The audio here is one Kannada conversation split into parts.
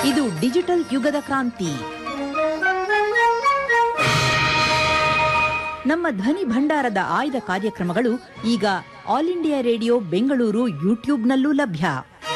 ಇದು ಡಿಜಿಟಲ್ ಯುಗದ ಕ್ರಾಂತಿ ನಮ್ಮ ಧ್ವನಿ ಭಂಡಾರದ ಆಯ್ದ ಕಾರ್ಯಕ್ರಮಗಳು ಈಗ ಆಲ್ ಇಂಡಿಯಾ ರೇಡಿಯೋ ಬೆಂಗಳೂರು ಯೂಟ್ಯೂಬ್ನಲ್ಲೂ ಲಭ್ಯ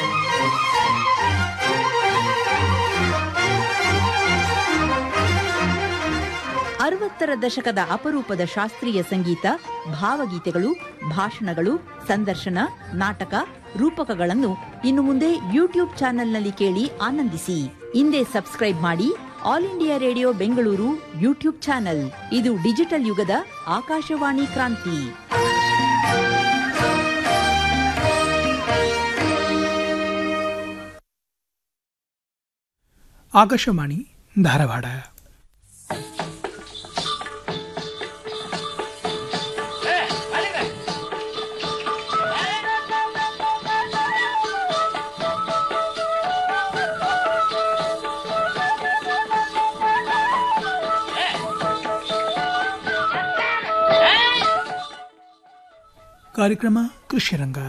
ಅರವತ್ತರ ದಶಕದ ಅಪರೂಪದ ಶಾಸ್ತ್ರೀಯ ಸಂಗೀತ ಭಾವಗೀತೆಗಳು ಭಾಷಣಗಳು ಸಂದರ್ಶನ ನಾಟಕ ರೂಪಕಗಳನ್ನು ಇನ್ನು ಮುಂದೆ ಯೂಟ್ಯೂಬ್ ಚಾನೆಲ್ನಲ್ಲಿ ಕೇಳಿ ಆನಂದಿಸಿ ಹಿಂದೆ ಸಬ್ಸ್ಕ್ರೈಬ್ ಮಾಡಿ all India radio Bengaluru YouTube channel ಇದು ಡಿಜಿಟಲ್ ಯುಗದ ಆಕಾಶವಾಣಿ ಕ್ರಾಂತಿ ಆಕಾಶವಾಣಿ ಧಾರವಾಡ ಕಾರ್ಯಕ್ರಮ ಕೃಷಿರಂಗ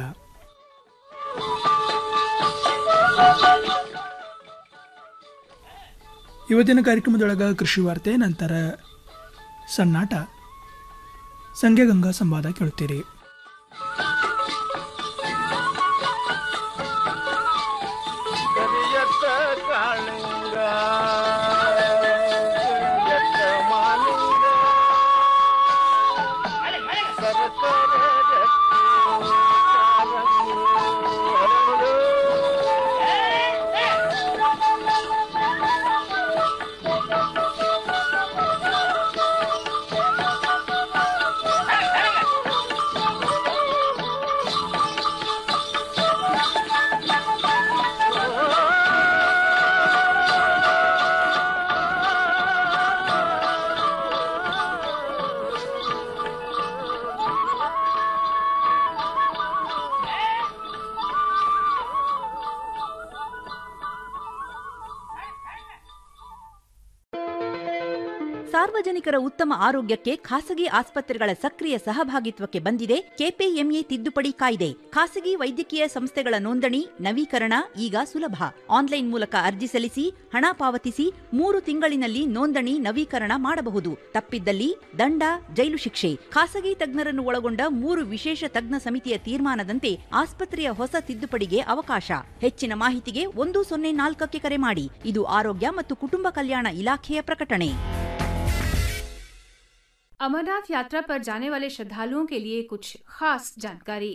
ಇವತ್ತಿನ ಕಾರ್ಯಕ್ರಮದೊಳಗ ಕೃಷಿ ವಾರ್ತೆ ನಂತರ ಸಣ್ಣಾಟ ಸಂಖ್ಯಾಗಂಗಾ ಸಂವಾದ ಕೇಳುತ್ತೀರಿ ಕರಿಯತ್ತ ಕಾಳಿಂಗ ಕರಿಯತ್ತ ಮಾಲಿಂಗ ಸರಸರ ಜತ್ತಿ ಕಾಲಂಗು ಹರಳು. ಸಾರ್ವಜನಿಕರ ಉತ್ತಮ ಆರೋಗ್ಯಕ್ಕೆ ಖಾಸಗಿ ಆಸ್ಪತ್ರೆಗಳ ಸಕ್ರಿಯ ಸಹಭಾಗಿತ್ವಕ್ಕೆ ಬಂದಿದೆ ಕೆಪಿಎಂಎ ತಿದ್ದುಪಡಿ ಕಾಯ್ದೆ ಖಾಸಗಿ ವೈದ್ಯಕೀಯ ಸಂಸ್ಥೆಗಳ ನೋಂದಣಿ ನವೀಕರಣ ಈಗ ಸುಲಭ ಆನ್ಲೈನ್ ಮೂಲಕ ಅರ್ಜಿ ಸಲ್ಲಿಸಿ ಹಣ ಪಾವತಿಸಿ ಮೂರು ತಿಂಗಳಿನಲ್ಲಿ ನೋಂದಣಿ ನವೀಕರಣ ಮಾಡಬಹುದು ತಪ್ಪಿದ್ದಲ್ಲಿ ದಂಡ ಜೈಲು ಶಿಕ್ಷೆ ಖಾಸಗಿ ತಜ್ಞರನ್ನು ಒಳಗೊಂಡ ಮೂರು ವಿಶೇಷ ತಜ್ಞ ಸಮಿತಿಯ ತೀರ್ಮಾನದಂತೆ ಆಸ್ಪತ್ರೆಯ ಹೊಸ ತಿದ್ದುಪಡಿಗೆ ಅವಕಾಶ ಹೆಚ್ಚಿನ ಮಾಹಿತಿಗೆ ಒಂದು ಸೊನ್ನೆ ನಾಲ್ಕಕ್ಕೆ ಕರೆ ಮಾಡಿ ಇದು ಆರೋಗ್ಯ ಮತ್ತು ಕುಟುಂಬ ಕಲ್ಯಾಣ ಇಲಾಖೆಯ ಪ್ರಕಟಣೆ अमरनाथ यात्रा पर जाने वाले श्रद्धालुओं के लिए कुछ खास जानकारी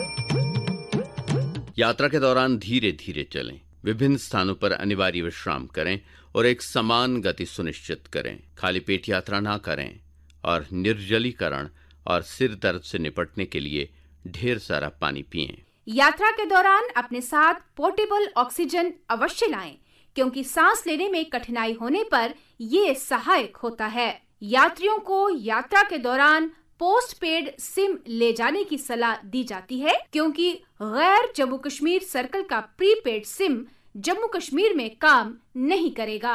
यात्रा के दौरान धीरे धीरे चलें विभिन्न स्थानों पर अनिवार्य विश्राम करें और एक समान गति सुनिश्चित करें खाली पेट यात्रा ना करें और निर्जलीकरण और सिर दर्द से निपटने के लिए ढेर सारा पानी पिएं यात्रा के दौरान अपने साथ पोर्टेबल ऑक्सीजन अवश्य लाएं क्योंकि सांस लेने में कठिनाई होने पर ये सहायक होता है यात्रियों को यात्रा के दौरान पोस्ट पेड सिम ले जाने की सलाह दी जाती है क्योंकि गैर जम्मू कश्मीर सर्कल का प्रीपेड सिम जम्मू कश्मीर में काम नहीं करेगा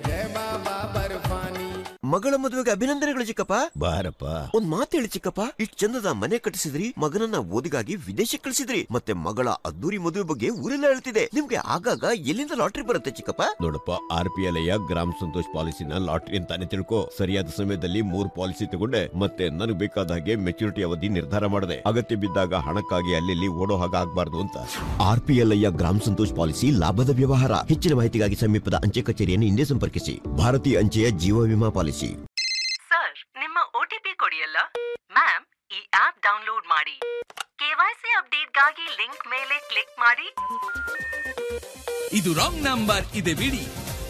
ಮಗಳ ಮದುವೆಗೆ ಅಭಿನಂದನೆಗಳು ಚಿಕ್ಕಪ್ಪ ಬಾರಪ್ಪ ಒಂದ್ ಮಾತು ಹೇಳಿ ಚಿಕ್ಕಪ್ಪ ಇಷ್ಟ್ ಚಂದದ ಮನೆ ಕಟ್ಟಿಸಿದ್ರಿ ಮಗನನ್ನ ಓದಿಗಾಗಿ ವಿದೇಶಕ್ಕೆ ಕಳಿಸಿದ್ರಿ ಮತ್ತೆ ಮಗಳ ಅದ್ದೂರಿ ಮದುವೆ ಬಗ್ಗೆ ಊರೆಲ್ಲ ಹೇಳ್ತಿದೆ ನಿಮ್ಗೆ ಆಗಾಗ ಎಲ್ಲಿಂದ ಲಾಟ್ರಿ ಬರುತ್ತೆ ಚಿಕ್ಕಪ್ಪ ನೋಡಪ್ಪ ಆರ್ ಪಿ ಎಲ್ ಗ್ರಾಮ ಸಂತೋಷ್ ಪಾಲಿಸಿನ ಲಾಟ್ರಿ ಅಂತಾನೆ ತಿಳ್ಕೊ ಸರಿಯಾದ ಸಮಯದಲ್ಲಿ ಮೂರ್ ಪಾಲಿಸಿ ತಗೊಂಡೆ ಮತ್ತೆ ನನಗೆ ಬೇಕಾದ ಹಾಗೆ ಮೆಚುರಿಟಿ ಅವಧಿ ನಿರ್ಧಾರ ಮಾಡಿದೆ ಅಗತ್ಯ ಬಿದ್ದಾಗ ಹಣಕ್ಕಾಗಿ ಅಲ್ಲಿ ಓಡೋ ಹಾಗೆ ಆಗ್ಬಾರ್ದು ಅಂತ ಆರ್ ಪಿ ಎಲ್ ಗ್ರಾಮ ಸಂತೋಷ್ ಪಾಲಿಸಿ ಲಾಭದ ವ್ಯವಹಾರ ಹೆಚ್ಚಿನ ಮಾಹಿತಿಗಾಗಿ ಸಮೀಪದ ಅಂಚೆ ಕಚೇರಿಯನ್ನು ಹಿಂದೆ ಸಂಪರ್ಕಿಸಿ ಭಾರತೀಯ ಅಂಚೆಯ ಜೀವ ವಿಮಾ ಪಾಲಿಸಿ ಸರ್ ನಿಮ್ಮ ಒಟಿಪಿ ಕೊಡಿಯಲ್ಲ ಮ್ಯಾಮ್ ಈ ಆಪ್ ಡೌನ್ಲೋಡ್ ಮಾಡಿ ಕೆವೈಸಿ ಅಪ್ಡೇಟ್ಗಾಗಿ ಲಿಂಕ್ ಮೇಲೆ ಕ್ಲಿಕ್ ಮಾಡಿ ಇದು ರಾಂಗ್ ನಂಬರ್ ಇದೆ ಬಿಡಿ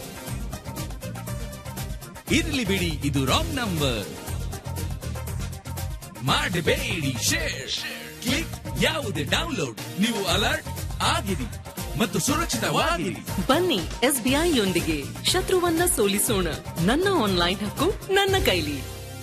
ಇರ್ಲಿ ಬಿಡಿ ಇದು ರಾಂಗ್ ನಂಬರ್ ಮಾಡಬೇಡಿ ಶೇರ್ ಕ್ಲಿಕ್ ಯಾವುದೇ ಡೌನ್ಲೋಡ್ ನೀವು ಅಲರ್ಟ್ ಆಗಿರಿ ಮತ್ತು ಸುರಕ್ಷಿತವಾಗಿರಿ ಬನ್ನಿ ಎಸ್ಬಿಐ ಯೊಂದಿಗೆ ಶತ್ರುವನ್ನ ಸೋಲಿಸೋಣ ನನ್ನ ಆನ್ಲೈನ್ ಹಕ್ಕು ನನ್ನ ಕೈಲಿ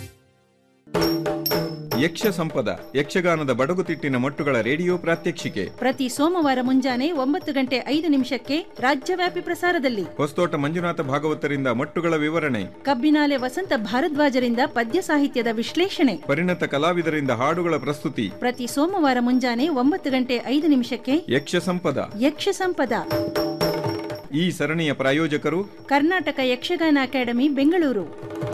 ಯಕ್ಷ ಸಂಪದ ಯಕ್ಷಗಾನದ ಬಡಗುತಿಟ್ಟಿನ ಮಟ್ಟುಗಳ ರೇಡಿಯೋ ಪ್ರಾತ್ಯಕ್ಷಿಕೆ ಪ್ರತಿ ಸೋಮವಾರ ಮುಂಜಾನೆ ಒಂಬತ್ತು ಗಂಟೆ ಐದು ನಿಮಿಷಕ್ಕೆ ರಾಜ್ಯವ್ಯಾಪಿ ಪ್ರಸಾರದಲ್ಲಿ ಹೊಸತೋಟ ಮಂಜುನಾಥ ಭಾಗವತರಿಂದ ಮಟ್ಟುಗಳ ವಿವರಣೆ ಕಬ್ಬಿನಾಲೆ ವಸಂತ ಭಾರದ್ವಾಜರಿಂದ ಪದ್ಯ ಸಾಹಿತ್ಯದ ವಿಶ್ಲೇಷಣೆ ಪರಿಣತ ಕಲಾವಿದರಿಂದ ಹಾಡುಗಳ ಪ್ರಸ್ತುತಿ ಪ್ರತಿ ಸೋಮವಾರ ಮುಂಜಾನೆ ಒಂಬತ್ತು ಗಂಟೆ ಐದು ನಿಮಿಷಕ್ಕೆ ಯಕ್ಷ ಸಂಪದ ಯಕ್ಷ ಸಂಪದ ಈ ಸರಣಿಯ ಪ್ರಾಯೋಜಕರು ಕರ್ನಾಟಕ ಯಕ್ಷಗಾನ ಅಕಾಡೆಮಿ ಬೆಂಗಳೂರು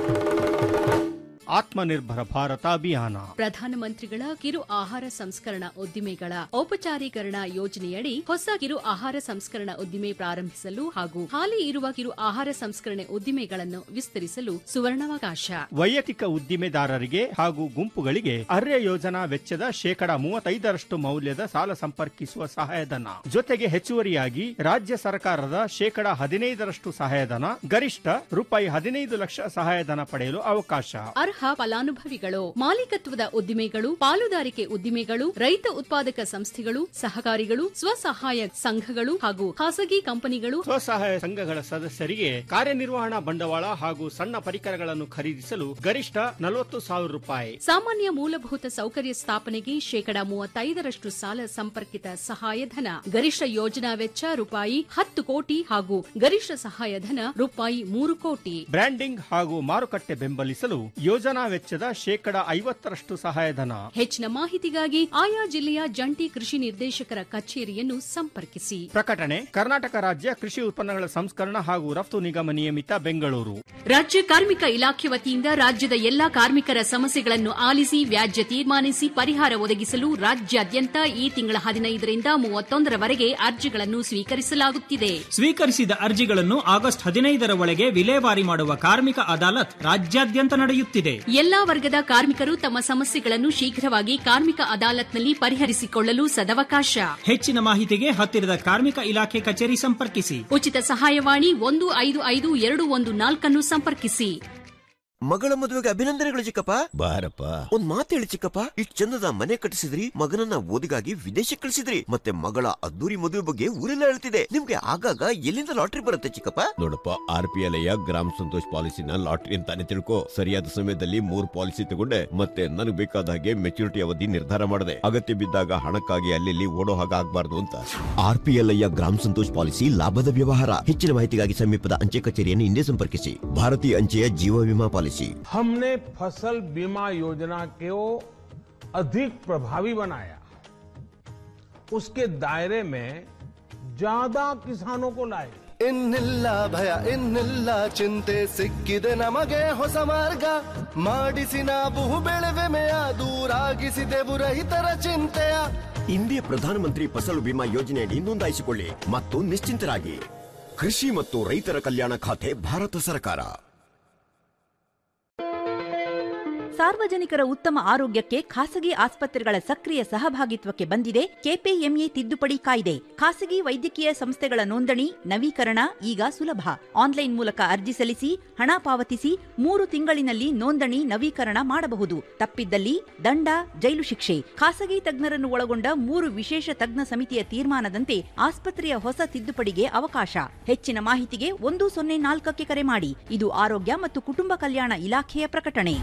ಆತ್ಮನಿರ್ಭರ ಭಾರತ ಅಭಿಯಾನ ಪ್ರಧಾನಮಂತ್ರಿಗಳ ಕಿರು ಆಹಾರ ಸಂಸ್ಕರಣಾ ಉದ್ದಿಮೆಗಳ ಔಪಚಾರೀಕರಣ ಯೋಜನೆಯಡಿ ಹೊಸ ಕಿರು ಆಹಾರ ಸಂಸ್ಕರಣಾ ಉದ್ದಿಮೆ ಪ್ರಾರಂಭಿಸಲು ಹಾಗೂ ಹಾಲಿ ಇರುವ ಕಿರು ಆಹಾರ ಸಂಸ್ಕರಣೆ ಉದ್ದಿಮೆಗಳನ್ನು ವಿಸ್ತರಿಸಲು ಸುವರ್ಣಾವಕಾಶ ವೈಯಕ್ತಿಕ ಉದ್ದಿಮೆದಾರರಿಗೆ ಹಾಗೂ ಗುಂಪುಗಳಿಗೆ ಅರ್ಯ ಯೋಜನಾ ವೆಚ್ಚದ ಶೇಕಡ ಮೂವತ್ತೈದರಷ್ಟು ಮೌಲ್ಯದ ಸಾಲ ಸಂಪರ್ಕಿಸುವ ಸಹಾಯಧನ ಜೊತೆಗೆ ಹೆಚ್ಚುವರಿಯಾಗಿ ರಾಜ್ಯ ಸರ್ಕಾರದ ಶೇಕಡ ಹದಿನೈದರಷ್ಟು ಸಹಾಯಧನ ಗರಿಷ್ಠ ರೂಪಾಯಿ ಹದಿನೈದು ಲಕ್ಷ ಸಹಾಯಧನ ಪಡೆಯಲು ಅವಕಾಶ ಅರ್ಹ ಫಲಾನುಭವಿಗಳು ಮಾಲೀಕತ್ವದ ಉದ್ದಿಮೆಗಳು ಪಾಲುದಾರಿಕೆ ಉದ್ದಿಮೆಗಳು ರೈತ ಉತ್ಪಾದಕ ಸಂಸ್ಥೆಗಳು ಸಹಕಾರಿಗಳು ಸ್ವಸಹಾಯ ಸಂಘಗಳು ಹಾಗೂ ಖಾಸಗಿ ಕಂಪನಿಗಳು ಸ್ವಸಹಾಯ ಸಂಘಗಳ ಸದಸ್ಯರಿಗೆ ಕಾರ್ಯನಿರ್ವಹಣಾ ಬಂಡವಾಳ ಹಾಗೂ ಸಣ್ಣ ಪರಿಕರಗಳನ್ನು ಖರೀದಿಸಲು ಗರಿಷ್ಠ ನಲವತ್ತು ಸಾವಿರ ರೂಪಾಯಿ ಸಾಮಾನ್ಯ ಮೂಲಭೂತ ಸೌಕರ್ಯ ಸ್ಥಾಪನೆಗೆ ಶೇಕಡ ಮೂವತ್ತೈದರಷ್ಟು ಸಾಲ ಸಂಪರ್ಕಿತ ಸಹಾಯಧನ ಗರಿಷ್ಠ ಯೋಜನಾ ವೆಚ್ಚ ರೂಪಾಯಿ ಹತ್ತು ಕೋಟಿ ಹಾಗೂ ಗರಿಷ್ಠ ಸಹಾಯಧನ ರೂಪಾಯಿ ಮೂರು ಕೋಟಿ ಬ್ರ್ಯಾಂಡಿಂಗ್ ಹಾಗೂ ಮಾರುಕಟ್ಟೆ ಬೆಂಬಲಿಸಲು ಯೋಜನಾ ವೆಚ್ಚದ ಶೇಕಡ ಐವತ್ತರಷ್ಟು ಸಹಾಯಧನ ಹೆಚ್ಚಿನ ಮಾಹಿತಿಗಾಗಿ ಆಯಾ ಜಿಲ್ಲೆಯ ಜಂಟಿ ಕೃಷಿ ನಿರ್ದೇಶಕರ ಕಚೇರಿಯನ್ನು ಸಂಪರ್ಕಿಸಿ ಪ್ರಕಟಣೆ ಕರ್ನಾಟಕ ರಾಜ್ಯ ಕೃಷಿ ಉತ್ಪನ್ನಗಳ ಸಂಸ್ಕರಣ ಹಾಗೂ ರಫ್ತು ನಿಗಮ ನಿಯಮಿತ ಬೆಂಗಳೂರು ರಾಜ್ಯ ಕಾರ್ಮಿಕ ಇಲಾಖೆ ವತಿಯಿಂದ ರಾಜ್ಯದ ಎಲ್ಲಾ ಕಾರ್ಮಿಕರ ಸಮಸ್ಯೆಗಳನ್ನು ಆಲಿಸಿ ವ್ಯಾಜ್ಯ ತೀರ್ಮಾನಿಸಿ ಪರಿಹಾರ ಒದಗಿಸಲು ರಾಜ್ಯಾದ್ಯಂತ ಈ ತಿಂಗಳ ಹದಿನೈದರಿಂದ ಮೂವತ್ತೊಂದರವರೆಗೆ ಅರ್ಜಿಗಳನ್ನು ಸ್ವೀಕರಿಸಲಾಗುತ್ತಿದೆ ಸ್ವೀಕರಿಸಿದ ಅರ್ಜಿಗಳನ್ನು ಆಗಸ್ಟ್ ಹದಿನೈದರ ಒಳಗೆ ವಿಲೇವಾರಿ ಮಾಡುವ ಕಾರ್ಮಿಕ ಅದಾಲತ್ ರಾಜ್ಯಾದ್ಯಂತ ನಡೆಯುತ್ತಿದೆ ಎಲ್ಲಾ ವರ್ಗದ ಕಾರ್ಮಿಕರು ತಮ್ಮ ಸಮಸ್ಯೆಗಳನ್ನು ಶೀಘ್ರವಾಗಿ ಕಾರ್ಮಿಕ ಅದಾಲತ್ನಲ್ಲಿ ಪರಿಹರಿಸಿಕೊಳ್ಳಲು ಸದವಕಾಶ ಹೆಚ್ಚಿನ ಮಾಹಿತಿಗೆ ಹತ್ತಿರದ ಕಾರ್ಮಿಕ ಇಲಾಖೆ ಕಚೇರಿ ಸಂಪರ್ಕಿಸಿ ಉಚಿತ ಸಹಾಯವಾಣಿ ಒಂದು ಐದು ಐದು ಎರಡು ಒಂದು ನಾಲ್ಕನ್ನು ಸಂಪರ್ಕಿಸಿ ಮಗಳ ಮದುವೆಗೆ ಅಭಿನಂದನೆಗಳು ಚಿಕ್ಕಪ್ಪ ಬಾರಪ್ಪ ಒಂದ್ ಮಾತು ಹೇಳಿ ಚಿಕ್ಕಪ್ಪ ಇಷ್ಟ್ ಚಂದದ ಮನೆ ಕಟ್ಟಿಸಿದ್ರಿ ಮಗನನ್ನ ಓದಿಗಾಗಿ ವಿದೇಶಕ್ಕೆ ಕಳಿಸಿದ್ರಿ ಮತ್ತೆ ಮಗಳ ಅದ್ದೂರಿ ಮದುವೆ ಬಗ್ಗೆ ಊರೆಲ್ಲ ಹೇಳ್ತಿದೆ ನಿಮ್ಗೆ ಆಗಾಗ ಎಲ್ಲಿಂದ ಲಾಟ್ರಿ ಬರುತ್ತೆ ಚಿಕ್ಕಪ್ಪ ನೋಡಪ್ಪ R P L Gram Santosh ಪಾಲಿಸಿನ ಲಾಟ್ರಿ ಅಂತಾನೆ ತಿಳ್ಕೊ ಸರಿಯಾದ ಸಮಯದಲ್ಲಿ ಮೂರ್ ಪಾಲಿಸಿ ತಗೊಂಡೆ ಮತ್ತೆ ನನಗೆ ಬೇಕಾದ ಹಾಗೆ ಮೆಚುರಿಟಿ ಅವಧಿ ನಿರ್ಧಾರ ಮಾಡಿದೆ ಅಗತ್ಯ ಬಿದ್ದಾಗ ಹಣಕ್ಕಾಗಿ ಅಲ್ಲಿ ಓಡೋ ಹಾಗೆ ಆಗ್ಬಾರ್ದು ಅಂತ R P L Gram Santosh policy ಲಾಭದ ವ್ಯವಹಾರ ಹೆಚ್ಚಿನ ಮಾಹಿತಿಗಾಗಿ ಸಮೀಪದ ಅಂಚೆ ಕಚೇರಿಯನ್ನು ಹಿಂದೆ ಸಂಪರ್ಕಿಸಿ ಭಾರತೀಯ ಅಂಚೆಯ ಜೀವ ವಿಮಾ ಪಾಲಿಸಿ हमने फसल बीमा योजना को अधिक प्रभावी बनाया उसके दायरे में ज्यादा किसानों को लाए ಇನ್ನಿಲ್ಲ ಭಯ ಇನ್ನಿಲ್ಲ ಚಿಂತೆ ಸಿಕ್ಕಿದೆ ನಮಗೆ ಹೊಸ ಮಾರ್ಗ ಮಾಡಿಸಿ ನಾವು ಬೆಳೆವೆಮೆಯ ದೂರಾಗಿಸಿದೆವು ರೈತರ ಚಿಂತೆಯ ಇಂದಿಯ ಪ್ರಧಾನಮಂತ್ರಿ ಫಸಲು ಬಿಮಾ ಯೋಜನೆಯಡಿ ನೋಂದಾಯಿಸಿಕೊಳ್ಳಿ ಮತ್ತು ನಿಶ್ಚಿಂತರಾಗಿ ಕೃಷಿ ಮತ್ತು ರೈತರ ಕಲ್ಯಾಣ ಖಾತೆ ಭಾರತ ಸರ್ಕಾರ ಸಾರ್ವಜನಿಕರ ಉತ್ತಮ ಆರೋಗ್ಯಕ್ಕೆ ಖಾಸಗಿ ಆಸ್ಪತ್ರೆಗಳ ಸಕ್ರಿಯ ಸಹಭಾಗಿತ್ವಕ್ಕೆ ಬಂದಿದೆ ಕೆಪಿಎಂಎ ತಿದ್ದುಪಡಿ ಕಾಯ್ದೆ ಖಾಸಗಿ ವೈದ್ಯಕೀಯ ಸಂಸ್ಥೆಗಳ ನೋಂದಣಿ ನವೀಕರಣ ಈಗ ಸುಲಭ ಆನ್ಲೈನ್ ಮೂಲಕ ಅರ್ಜಿ ಸಲ್ಲಿಸಿ ಹಣ ಪಾವತಿಸಿ ಮೂರು ತಿಂಗಳಿನಲ್ಲಿ ನೋಂದಣಿ ನವೀಕರಣ ಮಾಡಬಹುದು ತಪ್ಪಿದ್ದಲ್ಲಿ ದಂಡ ಜೈಲು ಶಿಕ್ಷೆ ಖಾಸಗಿ ತಜ್ಞರನ್ನು ಒಳಗೊಂಡ ಮೂರು ವಿಶೇಷ ತಜ್ಞ ಸಮಿತಿಯ ತೀರ್ಮಾನದಂತೆ ಆಸ್ಪತ್ರೆಯ ಹೊಸ ತಿದ್ದುಪಡಿಗೆ ಅವಕಾಶ ಹೆಚ್ಚಿನ ಮಾಹಿತಿಗೆ ಒಂದು ಸೊನ್ನೆ ನಾಲ್ಕಕ್ಕೆ ಕರೆ ಮಾಡಿ ಇದು ಆರೋಗ್ಯ ಮತ್ತು ಕುಟುಂಬ ಕಲ್ಯಾಣ ಇಲಾಖೆಯ ಪ್ರಕಟಣೆ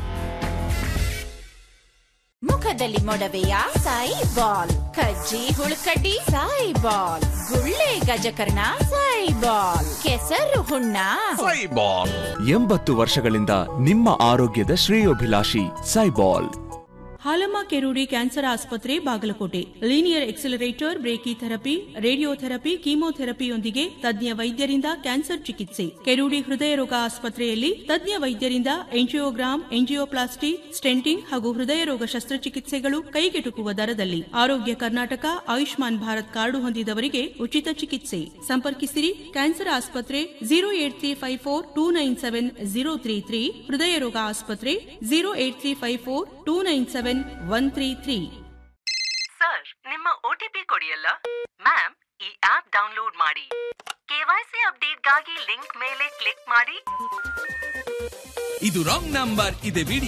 ಮುಖದಲ್ಲಿ ಮೊಡವೆಯ ಸಾಯಿ ಬಾಲ್ ಕಜ್ಜಿ ಹುಳುಕಡ್ಡಿ ಸಾಯಿ ಬಾಲ್ ಗುಳ್ಳೆ ಗಜಕರ್ಣ ಸಾಯಿ ಬಾಲ್ ಕೆಸರು ಹುಣ್ಣ ಸೈಬಾಲ್ ಎಂಬತ್ತು ವರ್ಷಗಳಿಂದ ನಿಮ್ಮ ಆರೋಗ್ಯದ ಶ್ರೇಯೋಭಿಲಾಷಿ ಸೈಬಾಲ್ ಹಾಲಮ್ಮ ಕೆರೂಡಿ ಕ್ಯಾನ್ಸರ್ ಆಸ್ಪತ್ರೆ Bagalkote linear accelerator brachy therapy radiotherapy ಕೀಮೋಥೆರಪಿಯೊಂದಿಗೆ ತಜ್ಞ ವೈದ್ಯರಿಂದ ಕ್ಯಾನ್ಸರ್ ಚಿಕಿತ್ಸೆ ಕೆರೂಡಿ ಹೃದಯ ರೋಗ ಆಸ್ಪತ್ರೆಯಲ್ಲಿ ತಜ್ಞ ವೈದ್ಯರಿಂದ ಎಂಜಿಯೋಗ್ರಾಮ್ ಎಂಜಿಯೋಪ್ಲಾಸ್ಟಿ ಸ್ಟೆಂಟಿಂಗ್ ಹಾಗೂ ಹೃದಯ ರೋಗ ಶಸ್ತ್ರಚಿಕಿತ್ಸೆಗಳು ಕೈಗೆಟುಕುವ ದರದಲ್ಲಿ ಆರೋಗ್ಯ ಕರ್ನಾಟಕ ಆಯುಷ್ಮಾನ್ ಭಾರತ್ ಕಾರ್ಡು ಹೊಂದಿದವರಿಗೆ ಉಚಿತ ಚಿಕಿತ್ಸೆ ಸಂಪರ್ಕಿಸಿರಿ ಕ್ಯಾನ್ಸರ್ ಆಸ್ಪತ್ರೆ zero eight three five four two nine seven zero three three ಹೃದಯ ರೋಗ ಆಸ್ಪತ್ರೆ zero eight three five four two nine seven one three three sir ನಿಮ್ಮ ಒಟಿಪಿ ಕೊಡಿಯಲ್ಲ ಮ್ಯಾಮ್ ಈ ಆಪ್ ಡೌನ್ಲೋಡ್ ಮಾಡಿ ಕೆವೈಸಿ ಅಪ್ಡೇಟ್ಗಾಗಿ ಲಿಂಕ್ ಮೇಲೆ ಕ್ಲಿಕ್ ಮಾಡಿ ಇದು ರಾಂಗ್ ನಂಬರ್ ಇದೆ ಬಿಡಿ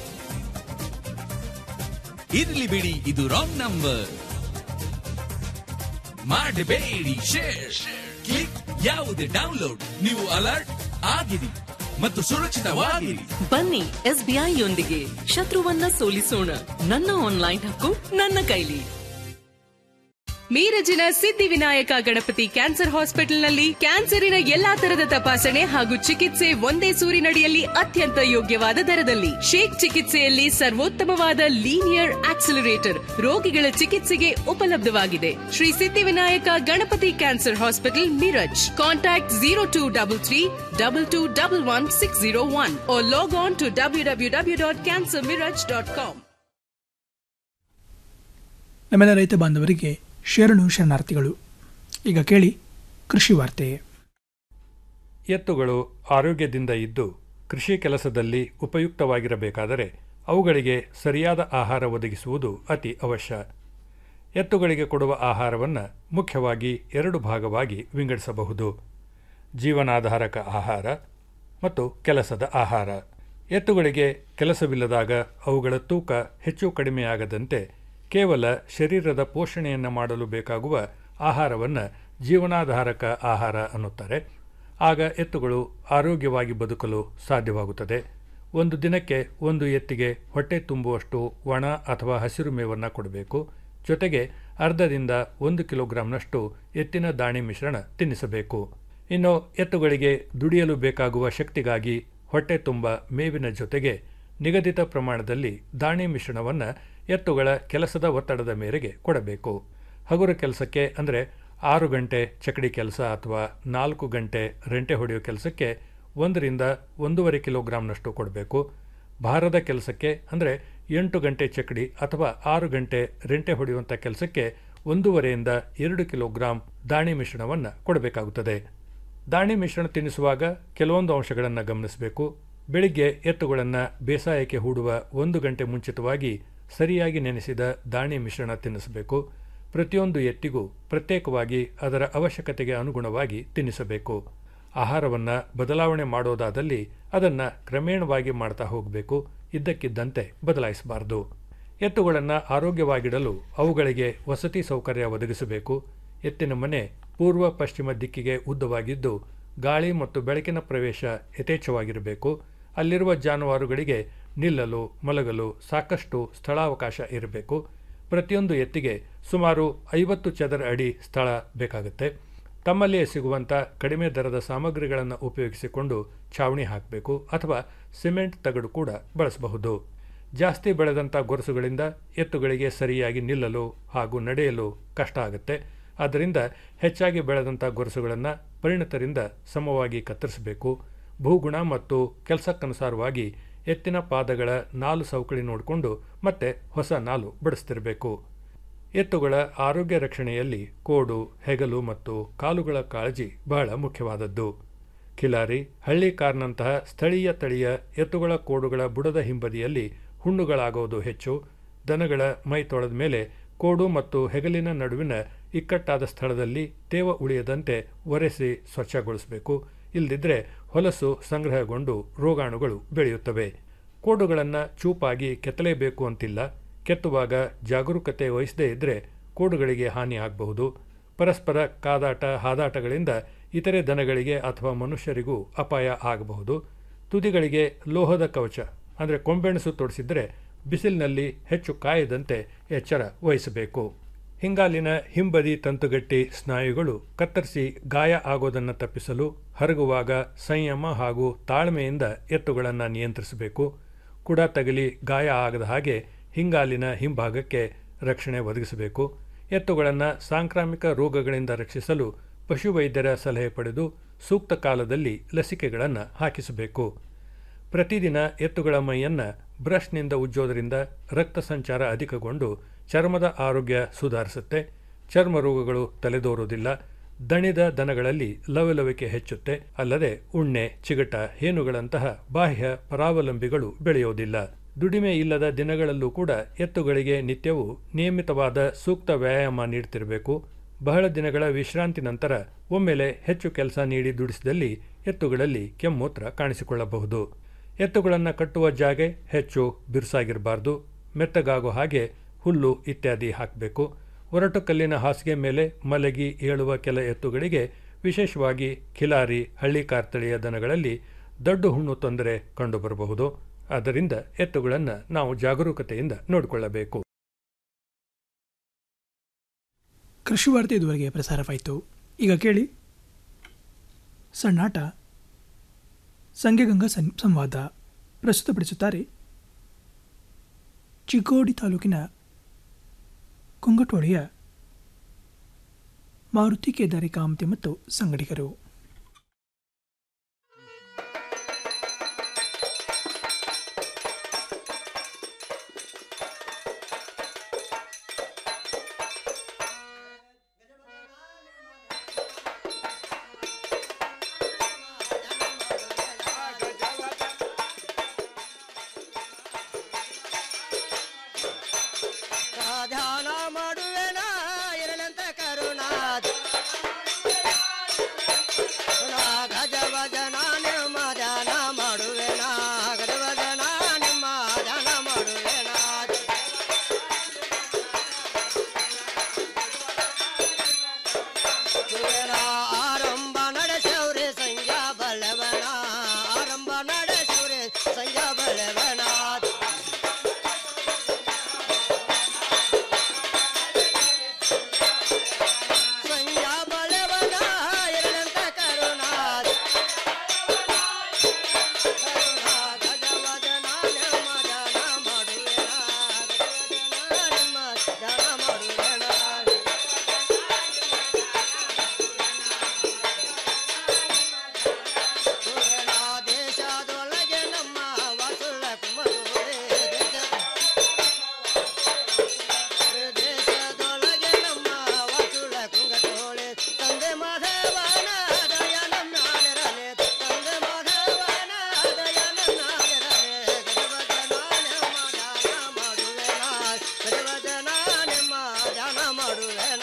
ಇರ್ಲಿ ಬಿಡಿ ಇದು ರಾಂಗ್ ನಂಬರ್ ಮಾಡಬೇಡಿ ಶೇರ್ ಕ್ಲಿಕ್ ಯಾವುದೇ ಡೌನ್ಲೋಡ್ ನೀವು ಅಲರ್ಟ್ ಆಗಿರಿ ಮತ್ತು ಸುರಕ್ಷಿತವಾಗಿರಿ ಬನ್ನಿ ಎಸ್ಬಿಐ ಯೊಂದಿಗೆ ಶತ್ರುವನ್ನ ಸೋಲಿಸೋಣ ನನ್ನ ಆನ್ಲೈನ್ ಹಕ್ಕು ನನ್ನ ಕೈಲಿ ಮೀರಜಿನ ಸಿದ್ಧಿವಿನಾಯಕ ಗಣಪತಿ ಕ್ಯಾನ್ಸರ್ ಹಾಸ್ಪಿಟಲ್ನಲ್ಲಿ ಕ್ಯಾನ್ಸರಿನ ಎಲ್ಲಾ ತರದ ತಪಾಸಣೆ ಹಾಗೂ ಚಿಕಿತ್ಸೆ ಒಂದೇ ಸೂರಿನಡಿಯಲ್ಲಿ ಅತ್ಯಂತ ಯೋಗ್ಯವಾದ ದರದಲ್ಲಿ ಶೇಕ್ ಚಿಕಿತ್ಸೆಯಲ್ಲಿ ಸರ್ವೋತ್ತಮವಾದ ಲೀನಿಯರ್ ಆಕ್ಸಿಲರೇಟರ್ ರೋಗಿಗಳ ಚಿಕಿತ್ಸೆಗೆ ಉಪಲಬ್ಧವಾಗಿದೆ Shri Siddhivinayak Ganapati cancer hospital Miraj contact zero two double three double two double one six zero one log on to W W W dot cancer Miraj dot com ನಮ್ಮೆಲ್ಲ ರೈತ ಬಾಂಧವರಿಗೆ ಶರಣು ಶರಣಾರ್ಥಿಗಳು ಈಗ ಕೇಳಿ ಕೃಷಿ ವಾರ್ತೆ ಎತ್ತುಗಳು ಆರೋಗ್ಯದಿಂದ ಇದ್ದು ಕೃಷಿ ಕೆಲಸದಲ್ಲಿ ಉಪಯುಕ್ತವಾಗಿರಬೇಕಾದರೆ ಅವುಗಳಿಗೆ ಸರಿಯಾದ ಆಹಾರ ಒದಗಿಸುವುದು ಅತಿ ಅವಶ್ಯ ಎತ್ತುಗಳಿಗೆ ಕೊಡುವ ಆಹಾರವನ್ನು ಮುಖ್ಯವಾಗಿ ಎರಡು ಭಾಗವಾಗಿ ವಿಂಗಡಿಸಬಹುದು ಜೀವನಾಧಾರಕ ಆಹಾರ ಮತ್ತು ಕೆಲಸದ ಆಹಾರ ಎತ್ತುಗಳಿಗೆ ಕೆಲಸವಿಲ್ಲದಾಗ ಅವುಗಳ ತೂಕ ಹೆಚ್ಚು ಕಡಿಮೆಯಾಗದಂತೆ ಕೇವಲ ಶರೀರದ ಪೋಷಣೆಯನ್ನು ಮಾಡಲು ಬೇಕಾಗುವ ಆಹಾರವನ್ನು ಜೀವನಾಧಾರಕ ಆಹಾರ ಅನ್ನುತ್ತಾರೆ ಆಗ ಎತ್ತುಗಳು ಆರೋಗ್ಯವಾಗಿ ಬದುಕಲು ಸಾಧ್ಯವಾಗುತ್ತದೆ ಒಂದು ದಿನಕ್ಕೆ ಒಂದು ಎತ್ತಿಗೆ ಹೊಟ್ಟೆ ತುಂಬುವಷ್ಟು ಒಣ ಅಥವಾ ಹಸಿರು ಮೇವನ್ನು ಕೊಡಬೇಕು ಜೊತೆಗೆ ಅರ್ಧದಿಂದ ಒಂದು ಕಿಲೋಗ್ರಾಂನಷ್ಟು ಎತ್ತಿನ ದಾಣಿ ಮಿಶ್ರಣ ತಿನ್ನಿಸಬೇಕು ಇನ್ನು ಎತ್ತುಗಳಿಗೆ ದುಡಿಯಲು ಬೇಕಾಗುವ ಶಕ್ತಿಗಾಗಿ ಹೊಟ್ಟೆ ತುಂಬ ಮೇವಿನ ಜೊತೆಗೆ ನಿಗದಿತ ಪ್ರಮಾಣದಲ್ಲಿ ದಾಣಿ ಮಿಶ್ರಣವನ್ನು ಎತ್ತುಗಳ ಕೆಲಸದ ಒತ್ತಡದ ಮೇರೆಗೆ ಕೊಡಬೇಕು ಹಗುರ ಕೆಲಸಕ್ಕೆ ಅಂದರೆ ಆರು ಗಂಟೆ ಚಕಡಿ ಕೆಲಸ ಅಥವಾ ನಾಲ್ಕು ಗಂಟೆ ರೆಂಟೆ ಹೊಡೆಯೋ ಕೆಲಸಕ್ಕೆ ಒಂದರಿಂದ ಒಂದೂವರೆ ಕಿಲೋಗ್ರಾಂನಷ್ಟು ಕೊಡಬೇಕು ಭಾರದ ಕೆಲಸಕ್ಕೆ ಅಂದರೆ ಎಂಟು ಗಂಟೆ ಚಕಡಿ ಅಥವಾ ಆರು ಗಂಟೆ ರೆಂಟೆ ಹೊಡೆಯುವಂಥ ಕೆಲಸಕ್ಕೆ ಒಂದೂವರೆಯಿಂದ ಎರಡು ಕಿಲೋಗ್ರಾಂ ದಾಣಿ ಮಿಶ್ರಣವನ್ನು ಕೊಡಬೇಕಾಗುತ್ತದೆ ದಾಣಿ ಮಿಶ್ರಣ ತಿನ್ನಿಸುವಾಗ ಕೆಲವೊಂದು ಅಂಶಗಳನ್ನು ಗಮನಿಸಬೇಕು ಬೆಳಿಗ್ಗೆ ಎತ್ತುಗಳನ್ನು ಬೇಸಾಯಕ್ಕೆ ಹೂಡುವ ಒಂದು ಗಂಟೆ ಮುಂಚಿತವಾಗಿ ಸರಿಯಾಗಿ ನೆನೆಸಿದ ದಾಣಿ ಮಿಶ್ರಣ ತಿನ್ನಿಸಬೇಕು ಪ್ರತಿಯೊಂದು ಎತ್ತಿಗೂ ಪ್ರತ್ಯೇಕವಾಗಿ ಅದರ ಅವಶ್ಯಕತೆಗೆ ಅನುಗುಣವಾಗಿ ತಿನ್ನಿಸಬೇಕು ಆಹಾರವನ್ನು ಬದಲಾವಣೆ ಮಾಡೋದಾದಲ್ಲಿ ಅದನ್ನು ಕ್ರಮೇಣವಾಗಿ ಮಾಡ್ತಾ ಹೋಗಬೇಕು ಇದ್ದಕ್ಕಿದ್ದಂತೆ ಬದಲಾಯಿಸಬಾರದು ಎತ್ತುಗಳನ್ನು ಆರೋಗ್ಯವಾಗಿಡಲು ಅವುಗಳಿಗೆ ವಸತಿ ಸೌಕರ್ಯ ಒದಗಿಸಬೇಕು ಎತ್ತಿನ ಮನೆ ಪೂರ್ವ ಪಶ್ಚಿಮ ದಿಕ್ಕಿಗೆ ಉದ್ದವಾಗಿದ್ದು ಗಾಳಿ ಮತ್ತು ಬೆಳಕಿನ ಪ್ರವೇಶ ಯಥೇಚ್ಛವಾಗಿರಬೇಕು ಅಲ್ಲಿರುವ ಜಾನುವಾರುಗಳಿಗೆ ನಿಲ್ಲಲು ಮಲಗಲು ಸಾಕಷ್ಟು ಸ್ಥಳಾವಕಾಶ ಇರಬೇಕು ಪ್ರತಿಯೊಂದು ಎತ್ತಿಗೆ ಸುಮಾರು ಐವತ್ತು ಚದರ ಅಡಿ ಸ್ಥಳ ಬೇಕಾಗುತ್ತೆ ತಮ್ಮಲ್ಲಿಯೇ ಸಿಗುವಂಥ ಕಡಿಮೆ ದರದ ಸಾಮಗ್ರಿಗಳನ್ನು ಉಪಯೋಗಿಸಿಕೊಂಡು ಛಾವಣಿ ಹಾಕಬೇಕು ಅಥವಾ ಸಿಮೆಂಟ್ ತಗಡು ಕೂಡ ಬಳಸಬಹುದು ಜಾಸ್ತಿ ಬೆಳೆದಂಥ ಗೊರಸುಗಳಿಂದ ಎತ್ತುಗಳಿಗೆ ಸರಿಯಾಗಿ ನಿಲ್ಲಲು ಹಾಗೂ ನಡೆಯಲು ಕಷ್ಟ ಆಗುತ್ತೆ ಆದ್ದರಿಂದ ಹೆಚ್ಚಾಗಿ ಬೆಳೆದಂಥ ಗೊರಸುಗಳನ್ನು ಪರಿಣಿತರಿಂದ ಸಮವಾಗಿ ಕತ್ತರಿಸಬೇಕು ಭೂಗುಣ ಮತ್ತು ಕೆಲಸಕ್ಕನುಸಾರವಾಗಿ ಎತ್ತಿನ ಪಾದಗಳ ನಾಲು ಸೌಕಳಿ ನೋಡಿಕೊಂಡು ಮತ್ತೆ ಹೊಸ ನಾಲು ಬಡಿಸ್ತಿರಬೇಕು ಎತ್ತುಗಳ ಆರೋಗ್ಯ ರಕ್ಷಣೆಯಲ್ಲಿ ಕೋಡು ಹೆಗಲು ಮತ್ತು ಕಾಲುಗಳ ಕಾಳಜಿ ಬಹಳ ಮುಖ್ಯವಾದದ್ದು ಖಿಲಾರಿ ಹಳ್ಳಿ ಕಾರ್ನಂತಹ ಸ್ಥಳೀಯ ತಳಿಯ ಎತ್ತುಗಳ ಕೋಡುಗಳ ಬುಡದ ಹಿಂಬದಿಯಲ್ಲಿ ಹುಣ್ಣುಗಳಾಗುವುದು ಹೆಚ್ಚು ದನಗಳ ಮೈ ತೊಳೆದ ಮೇಲೆ ಕೋಡು ಮತ್ತು ಹೆಗಲಿನ ನಡುವಿನ ಇಕ್ಕಟ್ಟಾದ ಸ್ಥಳದಲ್ಲಿ ತೇವ ಉಳಿಯದಂತೆ ಒರೆಸಿ ಸ್ವಚ್ಛಗೊಳಿಸಬೇಕು ಇಲ್ಲದಿದ್ದರೆ ಹೊಲಸು ಸಂಗ್ರಹಗೊಂಡು ರೋಗಾಣುಗಳು ಬೆಳೆಯುತ್ತವೆ ಕೋಡುಗಳನ್ನು ಚೂಪಾಗಿ ಕೆತ್ತಲೇಬೇಕು ಅಂತಿಲ್ಲ ಕೆತ್ತುವಾಗ ಜಾಗರೂಕತೆ ವಹಿಸದೇ ಇದ್ದರೆ ಕೋಡುಗಳಿಗೆ ಹಾನಿ ಆಗಬಹುದು ಪರಸ್ಪರ ಕಾದಾಟ ಹಾದಾಟಗಳಿಂದ ಇತರೆ ದನಗಳಿಗೆ ಅಥವಾ ಮನುಷ್ಯರಿಗೂ ಅಪಾಯ ಆಗಬಹುದು ತುದಿಗಳಿಗೆ ಲೋಹದ ಕವಚ ಅಂದರೆ ಕೊಂಬೆಣಸು ತೊಡಿಸಿದರೆ ಬಿಸಿಲಿನಲ್ಲಿ ಹೆಚ್ಚು ಕಾಯದಂತೆ ಎಚ್ಚರ ವಹಿಸಬೇಕು ಹಿಂಗಾಲಿನ ಹಿಂಬದಿ ತಂತುಗಟ್ಟಿ ಸ್ನಾಯುಗಳು ಕತ್ತರಿಸಿ ಗಾಯ ಆಗೋದನ್ನು ತಪ್ಪಿಸಲು ಹರಗುವಾಗ ಸಂಯಮ ಹಾಗೂ ತಾಳ್ಮೆಯಿಂದ ಎತ್ತುಗಳನ್ನು ನಿಯಂತ್ರಿಸಬೇಕು ಕುಡ ತಗಲಿ ಗಾಯ ಆಗದ ಹಾಗೆ ಹಿಂಗಾಲಿನ ಹಿಂಭಾಗಕ್ಕೆ ರಕ್ಷಣೆ ಒದಗಿಸಬೇಕು ಎತ್ತುಗಳನ್ನು ಸಾಂಕ್ರಾಮಿಕ ರೋಗಗಳಿಂದ ರಕ್ಷಿಸಲು ಪಶುವೈದ್ಯರ ಸಲಹೆ ಪಡೆದು ಸೂಕ್ತ ಕಾಲದಲ್ಲಿ ಲಸಿಕೆಗಳನ್ನು ಹಾಕಿಸಬೇಕು ಪ್ರತಿದಿನ ಎತ್ತುಗಳ ಮೈಯನ್ನು ಬ್ರಷ್ನಿಂದ ಉಜ್ಜೋದರಿಂದ ರಕ್ತ ಸಂಚಾರ ಅಧಿಕಗೊಂಡು ಚರ್ಮದ ಆರೋಗ್ಯ ಸುಧಾರಿಸುತ್ತೆ ಚರ್ಮ ರೋಗಗಳು ತಲೆದೋರುವುದಿಲ್ಲ ದಣಿದ ದನಗಳಲ್ಲಿ ಲವಲವಿಕೆ ಹೆಚ್ಚುತ್ತೆ ಅಲ್ಲದೆ ಉಣ್ಣೆ ಚಿಗಟ ಹೇನುಗಳಂತಹ ಬಾಹ್ಯ ಪರಾವಲಂಬಿಗಳು ಬೆಳೆಯೋದಿಲ್ಲ ದುಡಿಮೆ ಇಲ್ಲದ ದಿನಗಳಲ್ಲೂ ಕೂಡ ಎತ್ತುಗಳಿಗೆ ನಿತ್ಯವೂ ನಿಯಮಿತವಾದ ಸೂಕ್ತ ವ್ಯಾಯಾಮ ನೀಡ್ತಿರಬೇಕು ಬಹಳ ದಿನಗಳ ವಿಶ್ರಾಂತಿ ನಂತರ ಒಮ್ಮೆಲೆ ಹೆಚ್ಚು ಕೆಲಸ ನೀಡಿ ದುಡಿಸಿದಲ್ಲಿ ಎತ್ತುಗಳಲ್ಲಿ ಕೆಮ್ಮೂತ್ರ ಕಾಣಿಸಿಕೊಳ್ಳಬಹುದು ಎತ್ತುಗಳನ್ನು ಕಟ್ಟುವ ಜಾಗೆ ಹೆಚ್ಚು ಬಿರುಸಾಗಿರಬಾರ್ದು ಮೆತ್ತಗಾಗೋ ಹಾಗೆ ಹುಲ್ಲು ಇತ್ಯಾದಿ ಹಾಕಬೇಕು ಒರಟು ಕಲ್ಲಿನ ಹಾಸಿಗೆ ಮೇಲೆ ಮಲಗಿ ಏಳುವ ಕೆಲ ಎತ್ತುಗಳಿಗೆ ವಿಶೇಷವಾಗಿ ಖಿಲಾರಿ ಹಳ್ಳಿಕಾರ್ ತಳಿಯ ದನಗಳಲ್ಲಿ ದೊಡ್ಡ ಹುಣ್ಣು ತೊಂದರೆ ಕಂಡುಬರಬಹುದು ಆದ್ದರಿಂದ ಎತ್ತುಗಳನ್ನು ನಾವು ಜಾಗರೂಕತೆಯಿಂದ ನೋಡಿಕೊಳ್ಳಬೇಕು ಕೃಷಿ ವಾರ್ತೆ ಇದುವರೆಗೆ ಪ್ರಸಾರವಾಯಿತು ಈಗ ಕೇಳಿ ಸಣ್ಣಾಟ ಸಂಘಗಂಗಾ ಸಂ ಸಂವಾದ ಪ್ರಸ್ತುತಪಡಿಸುತ್ತಾರೆ ಚಿಕ್ಕೋಡಿ ತಾಲೂಕಿನ ಕುಂಗಟೋಳಿಯ ಮಾರುತಿ ಕೇದಾರಿ ಕಾಮತೆ ಮತ್ತು ಸಂಗಡಿಗರು ಧ್ಯಾನ ಮಾಡುವೆನ ಇರಲಂತ ಕರುಣಾ ಗಜ ಭಜನ ನಿಮ್ಮ ಧ್ಯಾನ ಮಾಡುವೆನ ಗಜ ಭಜನ ನಿಮ್ಮ ಧ್ಯಾನ ಮಾಡುವೆನ ಸುವೇನ ಆರಂಭ ನಡೆಸವ್ರೆ ಸಂಜಾ ಬಲ್ಲವನ ಆರಂಭ ನಡೆಸವ್ರೆ ಸಂಜಾ ಬಲ್ಲವನ ಸಂಜಾ ಬಲವನ ಇರಲಂತ ಕರುಣಾ ಕರುಣಾ ಗಜವದನ ನಿಮ್ಮ ಧ್ಯಾನ ಮಾಡುವೆನ ಗಜವದನ ನಿಮ್ಮ ಧ್ಯಾನ ಮಾಡುವೆನ ಸುರೇಣ ದೇಶದೊಳಗೆ ನಮ್ಮ ವಸುಳ ಕುಮರುವೆ ದೇಶದೊಳಗೆ ನಮ್ಮ ವಸುಳ ಕುಂಗಟೋಳೆ ತಂದೆ ಮಾಧವನ ದಯ ನನ್ನಾಳಿರಲೆ ತಂದೆ ಮಾಧವನ ದಯ ನನ್ನಾಳಿರಲೆ ಗಜವದನ ನಿಮ್ಮ ಧ್ಯಾನ ಮಾಡುವೆನ ಗಜವದನ ನಿಮ್ಮ ಧ್ಯಾನ ಮಾಡುವೆನ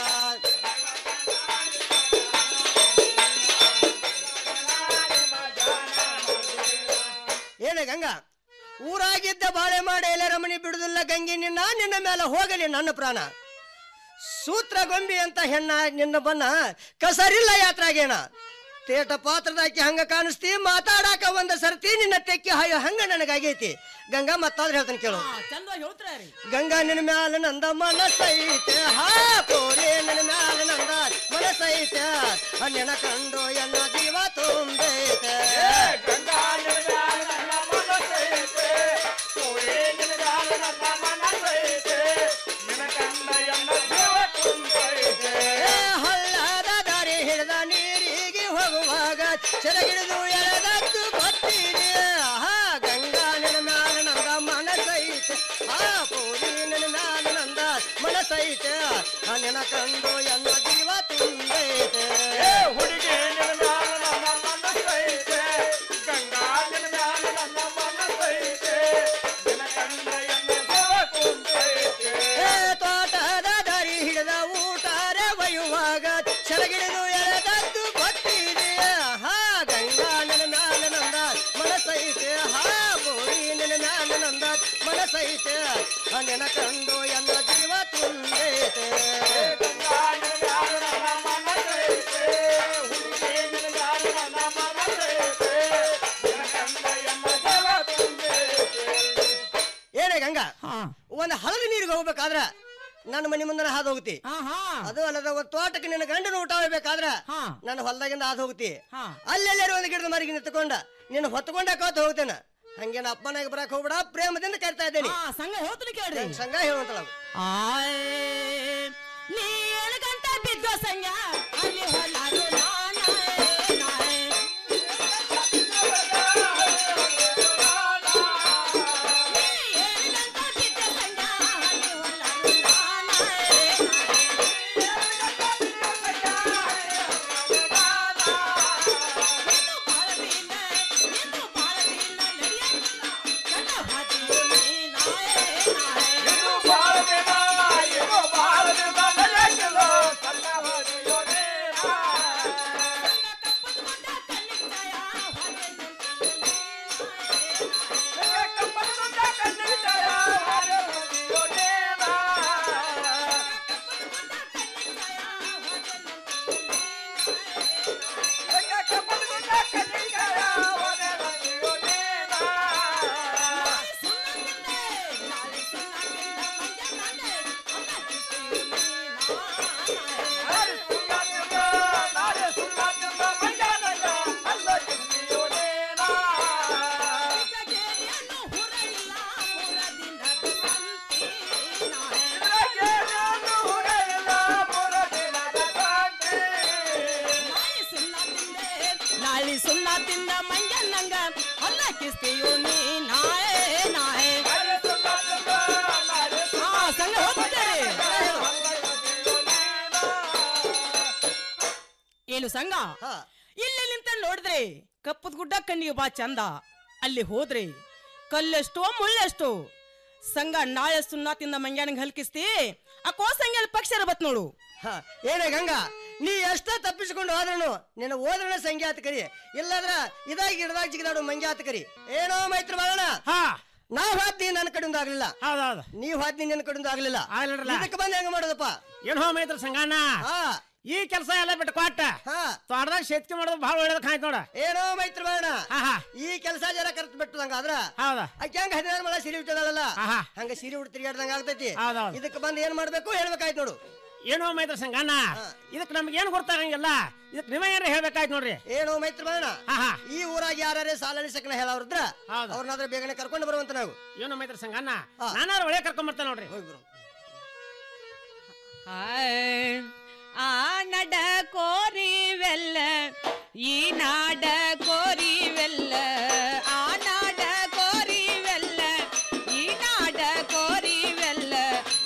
ಏನೇ ಗಂಗಾ ಊರಾಗಿದ್ದ ಬಾಳೆ ಮಾಡಿ ಎಲೆ ರಮಣಿ ಬಿಡುದಿಲ್ಲ ಗಂಗೆ ನಿನ್ನ ನಿನ್ನ ಮೇಲೆ ಹೋಗಲಿ ನನ್ನ ಪ್ರಾಣ ಸೂತ್ರ ಗೊಂಬಿ ಅಂತ ಹೆಣ್ಣ ನಿನ್ನ ಬನ್ನ ಕಸರಿಲ್ಲ ಯಾತ್ರಾಗೇಣ ತೇಟ ಪಾತ್ರದಾಕಿ ಹಂಗ ಕಾಣಿಸ್ತಿ ಮಾತಾಡಾಕ ಒಂದ ಸರ್ತಿ ನಿನ್ನ ತೆಕ್ಕಿ ಹಾಯೋ ಹಂಗ ನನಗಾಗೈತಿ ಗಂಗಾ ಮತ್ತಾದ್ರೆ ಹೇಳ್ತಾನೆ ಕೇಳು ಗಂಗಾ ನಿನ್ನ ಮ್ಯಾಲ ನಂದ ಮನಸ್ಸೈತೆ ಹಾ ಕೋರಿ ನಿನ್ನ ಮ್ಯಾಲ ನಂದ ಮನಸ್ಸೈತೆ ಹಣ್ಣಿನ ಕಂಡು ಎನ್ನ ಜೀವ ತುಂಬೈತೆ ಗಂಗಾ ನಿನ್ನ ಮ್ಯಾಲ ನನ್ನ ಮನಸ್ಸೈತೆ ಕೋರಿ ನಿನ್ನ ಮ್ಯಾಲ ನನ್ನ ಮನಸ್ಸೈತೆ ನಿನ್ನ ಕಂಡ ಎನ್ನ ಜೀವ ತುಂಬೈತೆ ಹಳ್ಳದ ದಾರಿ ಹಿಡಿದ ನೀರಿಗೆ ಹೋಗುವಾಗ ಸೆರಗಿಡಿದು ಎಳೆದದ್ದು ಗೊತ್ತಿದೆ ಆಹಾ ಗಂಗಾ ನಿನ್ನ ಮ್ಯಾಲ ನಂದ ಮನಸ್ಸೈತೆ ಆ ಪೂರಿ ನಿನ್ನ ಮ್ಯಾಲ ನಂದ ಮನಸ್ಸೈತೆ ಆ ನಿನ್ನ ಕಂಡು ಎನ್ನ ಜೀವ ತುಂಬೈತೆ ಹುಡುಗಿ ನಿನ್ನ ಮ್ಯಾಲ ನನ್ನ ಮನಸ್ಸೈತೆ ಗಂಗಾ ನಿನ್ನ ಮ್ಯಾಲ ನನ್ನ ಮನಸ್ಸೈತೆ ನಿನ್ನ ಕಂಡ ಎನ್ನ ಜೀವ ತುಂಬೈತೆ ತೋಟದ ದಾರಿ ಹಿಡಿದ ಊಟಾರೆ ಒಯ್ಯುವಾಗ ಸೆರಗಿಡಿದು ಎಳೆದದ್ದು ಗೊತ್ತಿದೆ ಹಾ ಗಂಗಾ ನಿನ್ನ ಮ್ಯಾಲ ನಂದ ಮನಸ್ಸೈತೆ ಹಾ ಬೋರಿ ನಿನ್ನ ಮ್ಯಾಲ ನಂದ ಮನಸ್ಸೈತೆ ಆ ನಿನ್ನ ಕಂಡು ಎನ್ನ ಜೀವ ತುಂಬೈತೆ ಗಂಗಾ ನಿನ್ನ ಮ್ಯಾಲ ನನ್ನ ಮನಸ್ಸೈತೆ ಹುಡುಗಿ ನಿನ್ನ ಮ್ಯಾಲ ನನ್ನ ಮನಸ್ಸೈತೆ ನಿನ್ನ ಕಂಡ ಎನ್ನ ಜೀವ ತುಂಬೈತೆ ಏನೇ ಗಂಗಾ ಒಂದು ಹಳದಿ ನೀರಿಗೆ ಹೋಗ್ಬೇಕಾದ್ರ ನನ್ನ ಮನೆ ಮುಂದೆ ಹಾದು ಹೋಗ್ತಿ ಅದು ಅಲ್ಲದ ಒಂದು ತೋಟಕ್ಕೆ ನಿನ್ನ ಗಂಡನ ಊಟ ಹೋಗ್ಬೇಕಾದ್ರ ನನ್ನ ಹೊಲದಾಗಿಂದ ಹಾದು ಹೋಗ್ತಿ ಅಲ್ಲೆಲ್ಲರೂ ಒಂದು ಗಿಡದ ಮರಿಗೆ ನಿಂತ್ಕೊಂಡ ನಿನ್ನ ಹೊತ್ಕೊಂಡ ಕಾತು ಹೋಗ್ತೇನೆ ಹಂಗೇನ ಅಪ್ಪನಾಗ ಬರಕ್ ಹೋಗ್ಬೇಡ ಪ್ರೇಮದಿಂದ ಕರಿತಾ ಇದ್ದೇನೆ ಸಂಘ ಹೇಳ್ತೀನಿ ಕೇಳ್ರಿ ಸಂಘ ಹೇಳುವಂತಲ್ಲ ಆಯ್ ನೀ ಎಳಗಂಟ ಬಿದ್ದ ಸಂಗ ಅಲ್ಲಿ ಹೊಲಾರು ನಾನಾಯ್ ನಾಯ್ ಬಾಳ ದಿನ, ಇದು ಬಾಳ ದಿನ ನಡೆಯಕಿಲ್ಲ, ಸಣ್ಣ ಹೊಡೆಯೋನೆ. ತಿಂದ ಮಂಗನ್ನಂಗ ಅಲ್ಲ ಕಿಸ್ತೀಯೋ ನೀ ನಾಯೇ ನಾಯೇ ಹಾ ಸಂಘ ಹೋಗ್ತಾರೆ ಏನು ಸಂಘ ಇಲ್ಲಿ ನಿಂತ ನೋಡಿದ್ರೆ ಕಪ್ಪದ ಗುಡ್ಡ ಕಣ್ಣಿಗೆ ಬಾ ಚಂದ ಅಲ್ಲಿ ಹೋದ್ರೆ ಕಲ್ಲೆಷ್ಟೋ ಮುಳ್ಳೆಷ್ಟೋ ಸಂಘ ನಾಳೆ ಸುಣ್ಣ ತಿಂದ ಮಂಗ್ಯಾನಿಗೆ ಹಲ್ಕಿಸ್ತಿ ಆ ಕೋಸಂಗ್ಯಾನ ಪಕ್ಷರ ಬತ್ ನೋಡು ಏನೇ ಗಂಗಾ ನೀ ಎಷ್ಟ ತಪ್ಪಿಸ್ಕೊಂಡು ಹೋದ್ರನು ನಿನ್ನ ಓದ್ರನ ಸಂಖ್ಯಾತ ಕರಿ ಇಲ್ಲದ್ರ ಇದಾಗಿ ಗಿಡದಾಗ ಜಿಗಿದಾಡು ಮಂಗ್ಯಾತ ಕರಿ ಏನೋ ಮೈತ್ರ ಮಾಡೋಣ ನಾ ಹಾದ್ನಿ ನನ್ನ ಕಡೆಯಿಂದ ಆಗ್ಲಿಲ್ಲ ಹೌದೌದು ನೀವ್ ಹಾದ್ನಿ ನನ್ನ ಕಡೆಯಿಂದ ಆಗ್ಲಿಲ್ಲ ಆಗ್ಲಿಲ್ಲ. ಇದಕ್ಕೆ ಬಂದ್ ಹೆಂಗ ಮಾಡೋದಪ್ಪ ಏನ್ ಹೋ ಮೈತ್ರ ಸಂಗಣ್ಣ ಈ ಕೆಲಸ ಎಲ್ಲ ಬಿಟ್ಟು ಕೊಟ್ಟ ತೋಟದಾಗ ಶೇತಿಗೆ ಮಾಡೋದು ಬಹಳ ಒಳ್ಳೇದ ಕಾಯ್ತು ನೋಡ ಏನೋ ಮೈತ್ರ ಮಾಡೋಣ ಈ ಕೆಲಸ ಜರ ಕರ್ತ್ ಬಿಟ್ಟದಂಗ ಆದ್ರ ಹೌದಾ ಆಕೆ ಹಂಗ ಹದಿನಾರು ಮಳ ಸೀರೆ ಉಟ್ಟದಲ್ಲ ಆಹಾ. ಹಂಗ ಸೀರೆ ಉಟ್ಟು ತಿರ್ಗಾಡ್ದಂಗ ಆಗ್ತೈತಿ ಹೌದೌದು. ಇದಕ್ಕೆ ಬಂದ್ ಏನ್ ಮಾಡ್ಬೇಕು ಹೇಳ್ಬೇಕಾಯ್ತು ನೋಡು ಏನೋ ಮೈತ್ರ ಸಂಗಣ್ಣ ಇದಕ್ಕೆ ನಮ್ಗೆ ಏನು ಗೊತ್ತಾಗಂಗಿಲ್ಲ ಇದಕ್ಕೆ ನೀವೇ ಏನ್ರಿ ಹೇಳ್ಬೇಕಾಯ್ತು ನೋಡ್ರಿ ಏನೋ ಮೈತ್ರ ಮಾಡೋಣ ಈ ಊರಾಗ ಯಾರೇ ಸಾಲನಿ ಸಕನ ಹೇಳವ್ರದ್ರ ಅವ್ರನ್ನಾದ್ರೆ ಬೇಗನೆ ಕರ್ಕೊಂಡು ಬರುವಂತ ನಾವು ಏನೋ ಮೈತ್ರ ಸಂಗಣ್ಣ ನಾನಾರು ಒಳ್ಳೆ ಕರ್ಕೊಂಡ್ ಬರ್ತೇನೆ ನೋಡ್ರಿ ಹಾಯ್. ಆ ನಡ ಕೋರಿವೆಲ್ಲ ಈ ನಾಡ ಕೋರಿವೆಲ್ಲ ಆ ನಾಡ ಕೋರಿವೆಲ್ಲ ಈ ನಾಡ ಕೋರಿವೆಲ್ಲ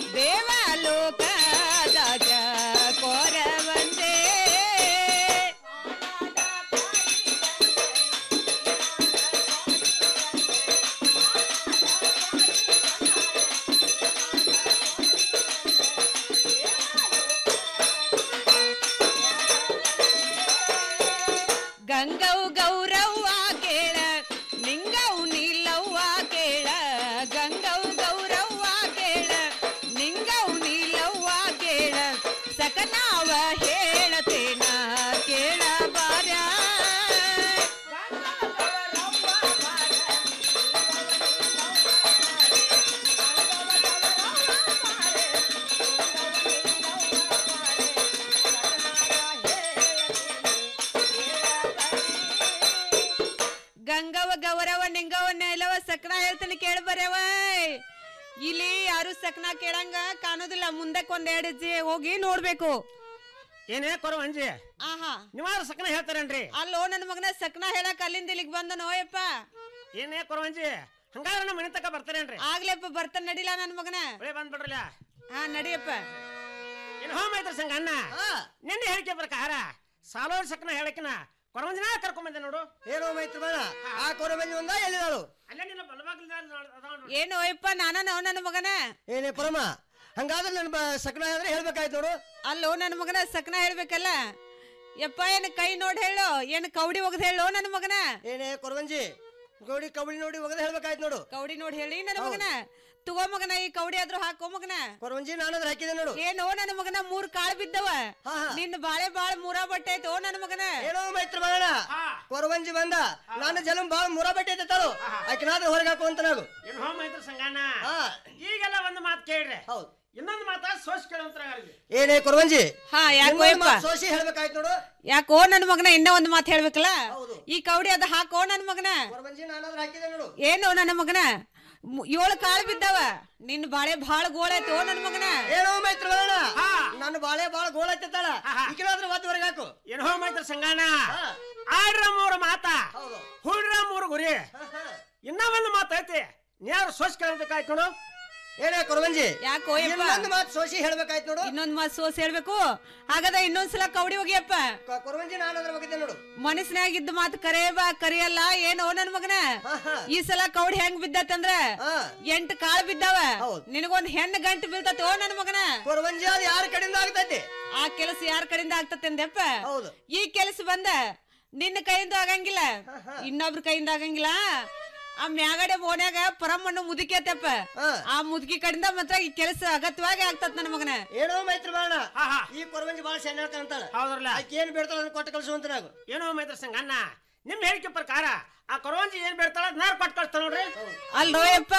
ದೇವಲೋಕದಾಗ ಕೋರವಂದೇ ಗಂಗವ್ ಗೌರವ್ವ ಕೇಳ ನಿಂಗವ್ ನೀಲವ್ವ ಕೇಳ ಗಂಗವ್ ಗೌರವ್ವ ಕೇಳ ನಿಂಗವ್ ನೀಲವ್ವ ಕೇಳ ಸಕನಾವ ಹೇಳತೇನ ಕೇಳ ಬಾರ ಗಂಗವ ಗೌರವ ನಿಂಗವ ನೆಲವ ಸಕ್ನ ಹೇಳ್ತಾನೆ ಕೇಳ ಬರ್ಯವ ಇಲ್ಲಿ ಯಾರು ಸಕ್ನ ಕೇಳಂಗ ಕಾಣೋದಿಲ್ಲ ಮುಂದಕ್ಕೆ ಒಂದ್ ಎರಡು ಹೆಜ್ಜೆ ಹೋಗಿ ನೋಡ್ಬೇಕು ಏನೇ ಕೊರವ ಅಂಜಿ ಆಹಾ ನೀವಾರು ಸಕನ ಹೇಳ್ತಾರೇನ್ರಿ ಅಲ್ಲೋ ನನ್ನ ಮಗನ ಸಕ್ನ ಹೇಳಕ್ ಅಲ್ಲಿಂದ ಇಲ್ಲಿಗೆ ಬಂದ ನೋಯಪ್ಪ ಏನೇ ಕೊರವಂಜಿ ಹಂಗಾದ್ರೆ ನಮ್ಮ ಮನೆ ತಕ ಬರ್ತಾರೇನ್ರಿ ಆಗ್ಲೇಪ್ಪ ಬರ್ತಾನ ನಡಿಲ ನನ್ನ ಮಗನ ಒಳ್ಳೆ ಬಂದ್ಬಿಡ್ರಲ್ಲ ಹಾ ನಡಿಯಪ್ಪ ಏನು ಹೋ ಮೈತ್ರ ಸಂಗ ಅಣ್ಣ ನಿನ್ನೆ ಹೇಳಿಕೆ ಪ್ರಕಾರ ಸಾಲೋರ್ ಸಕನ ಹೇಳಕಿನ ಕೊರವಂಜಿನ ಕರ್ಕೊಂಡ್ ಬಂದೆ ನೋಡು ಏನೋ ಮೈತ್ರ ಬೇಡ ಆ ಕೋರ ಮಂದಿ ಒಂದ ಎಲ್ಲಿದಾಳು ಅಲ್ಲೇ ನಿನ್ನ ಬಲಬಾಗಿಲ್ದ ಏನು ಅಯ್ಯಪ್ಪ ನಾನ ನಾವು ನನ್ನ ಮಗನ ಏನೇ ಪರಮ ಹಂಗಾದ್ರೆ ನನ್ನ ಬ- ಸಕನ ಆದ್ರೆ ಹೇಳ್ಬೇಕಾಯ್ತು ನೋಡು ಅಲ್ಲೋ ನನ್ನ ಮಗನ ಸಕ್ನ ಹೇಳ್ಬೇಕಲ್ಲ ಯಪ್ಪ ಏನ್ ಕೈ ನೋಡ್ ಹೇಳು ಏನ್ ಕೌಡಿ ಒಗದ್ ಹೇಳು ನನ್ನ ಮಗನ ಏನೇ ಕೊರವಂಜಿ ಗೌಡಿ ಕಬಡ್ಡಿ ನೋಡಿ ಒಗದ ಹೇಳ್ಬೇಕಾಯ್ತು ನೋಡು ಕೌಡಿ ನೋಡಿ ಹೇಳಿ ನನ್ನ ಮಗನ ತಗೋ ಮಗನ ಈ ಕೌಡಿ ಆದ್ರೂ ಹಾಕೋ ಮಗನ ಕೊರವಂಜಿ ನಾನಾದ್ರೆ ಹಾಕಿದೆ ನೋಡು ಏನೋ ನನ್ನ ಮಗನ ಮೂರ್ ಕಾಳು ಬಿದ್ದವ ನಿನ್ನ ಬಾಳೆ ಬಾಳ ಮೂರ ಬಟ್ಟೆ ಐತೋ ನನ್ನ ಮಗನ ಏನೋ ಮೈತ್ರ ಬೇಡ ಕೊರವಂಜಿ ಬಂದ ನಾನು ಜಲಂ ಬಾಳ ಮುರ ಬಟ್ಟೆ ತಾಳು ಆಕಿನಾದ್ರೆ ಹೊರಗೆ ಹಾಕು ಅಂತ ನಾವು ಏನು ಹೋ ಮೈತ್ರ ಸಂಗಣ್ಣ ಈಗೆಲ್ಲ ಒಂದು ಮಾತು ಕೇಳ್ರಿ ಹೌದು ಇನ್ನೊಂದು ಮಾತಾ ಸೋಸ್ ಕೇಳಂತ್ರ ಏನೇ ಕೊರವಂಜಿ ಹಾ ಯಾಕೋ ಇನ್ನೊಂದ್ ಯಪ್ಪ ಮಾತ್ ಸೋಸಿ ಹೇಳ್ಬೇಕಾಯ್ತು ನೋಡು ಯಾಕೋ ನನ್ನ ಮಗನ ಇನ್ನೂ ಒಂದ್ ಮಾತು ಹೇಳ್ಬೇಕಲ್ಲ ಈ ಕೌಡಿ ಅದ ಹಾಕೋ ನನ್ನ ಮಗನ ಕೊರವಂಜಿ ನಾನಾದ್ರೆ ಹಾಕಿದೆ ನೋಡು ಏನು ನನ್ನ ಮಗನ ಮು- ಏಳು ಕಾಳು ಬಿದ್ದಾವ ನಿನ್ನ ಬಾಳೆ ಬಾಳ ಗೋಳೈತೋ ನನ್ನ ಮಗನ ಏನೋ ಮೈತ್ರ ಬೇಡ ನನ್ನ ಬಾಳೆ ಬಾಳ ಗೋಳ ಹತ್ತಿತ್ತಾಳ ಈಗಿನಾದ್ರೆ ಒದ್ದು ಹೊರಗೆ ಹಾಕು ಏನು ಹೋ ಮೈತ್ರ ಸಂಗಣ್ಣ ಆಡ್ರ ಮೂರು ಮಾತ ಹುಡ್ರ ಮೂರು ಗುರಿ ಇನ್ನ ಒಂದು ಮಾತು ಐತಿ ನೀರು ಸೋಸ್ ಕೇಳಬೇಕಾಯ್ತು ನೋಡು ಏನೇ ಕೊರವಂಜಿ ಯಾಕೋ ಯಪ್ಪ ಇನ್ನೊಂದು ಮಾತು ಸೋಸಿ ಹೇಳ್ಬೇಕಾಯ್ತು ನೋಡು ಇನ್ನೊಂದ್ ಮಾತು ಸೋಸ್ ಹೇಳ್ಬೇಕು ಹಾಗಾದ್ರೆ ಇನ್ನೊಂದ್ಸಲ ಕೌಡಿ ಹೋಗಿಯಪ್ಪ ಕ- ಕೊರವಂಜಿ ನಾನಾದ್ರೆ ಹೋಗಿದ್ದೆ ನೋಡು ಮನಸ್ಸಿನಾಗಿದ್ದ ಮಾತು ಕರೆ ಬಾ ಕರೆಯಲ್ಲ ಏನೋ ನನ್ ಮಗನ ಈ ಸಲ ಕೌಡಿ ಹೆಂಗ್ ಬಿದ್ದತ್ತಂದ್ರ ಎಂಟು ಕಾಳು ಬಿದ್ದಾವ ನಿನಗೊಂದ್ ಹೆಣ್ಣು ಗಂಟು ಬೀಳ್ತತೋ ನನ್ ಮಗನ ಕೊರವಂಜಿ ಅದು ಯಾರ ಕಡೆಯಿಂದ ಆಗ್ತೈತಿ ಆ ಕೆಲಸ ಯಾರ ಕಡೆಯಿಂದ ಆಗ್ತತೆ ಅಂದೆಪ್ಪ ಹೌದು ಈ ಕೆಲಸ ಬಂದ ನಿನ್ನ ಕೈಯಿಂದ ಆಗಂಗಿಲ್ಲ ಇನ್ನೊಬ್ರ ಕೈಯಿಂದ ಆಗಂಗಿಲ್ಲ ಆ ಮ್ಯಾಗಡೆ ಮೋನ್ಯಾಗ ಪರಮಣ್ಣು ಮುದುಕಿ ಐತಪ್ಪ ಆ ಮುದುಕಿ ಕಡೆಯಿಂದ ಮಾತ್ರ ಈ ಕೆಲಸ ಅಗತ್ಯವಾಗಿ ಆಗ್ತತ್ ನನ್ನ ಮಗನ ಏನೋ ಮೈತ್ರ ಬೇಡ ಈ ಕೊರವಂಜಿ ಬಾಳ ಸಣ್ಣ ಕಾಣ್ತಾಳ ಹೌದ್ರಲ್ಲ ಆಕೆ ಏನ್ ಬೇಡ್ತಾಳ ಅದನ್ನ ಕೊಟ್ಟು ಕಳ್ಸುವಂತ ನಾವು ಏನೋ ಮೈತ್ರ ಸಂಗಣ್ಣ ನಿಮ್ ಹೇಳಿಕೆ ಪ್ರಕಾರ ಆ ಕೊರವಂಜಿ ಏನ್ ಬೇಡ್ತಾಳ ನಾರ್ ಕೊಟ್ಟು ಕಳ್ಸ್ತಾಳ ನೋಡ್ರಿ ಅಲ್ರೋಯಪ್ಪ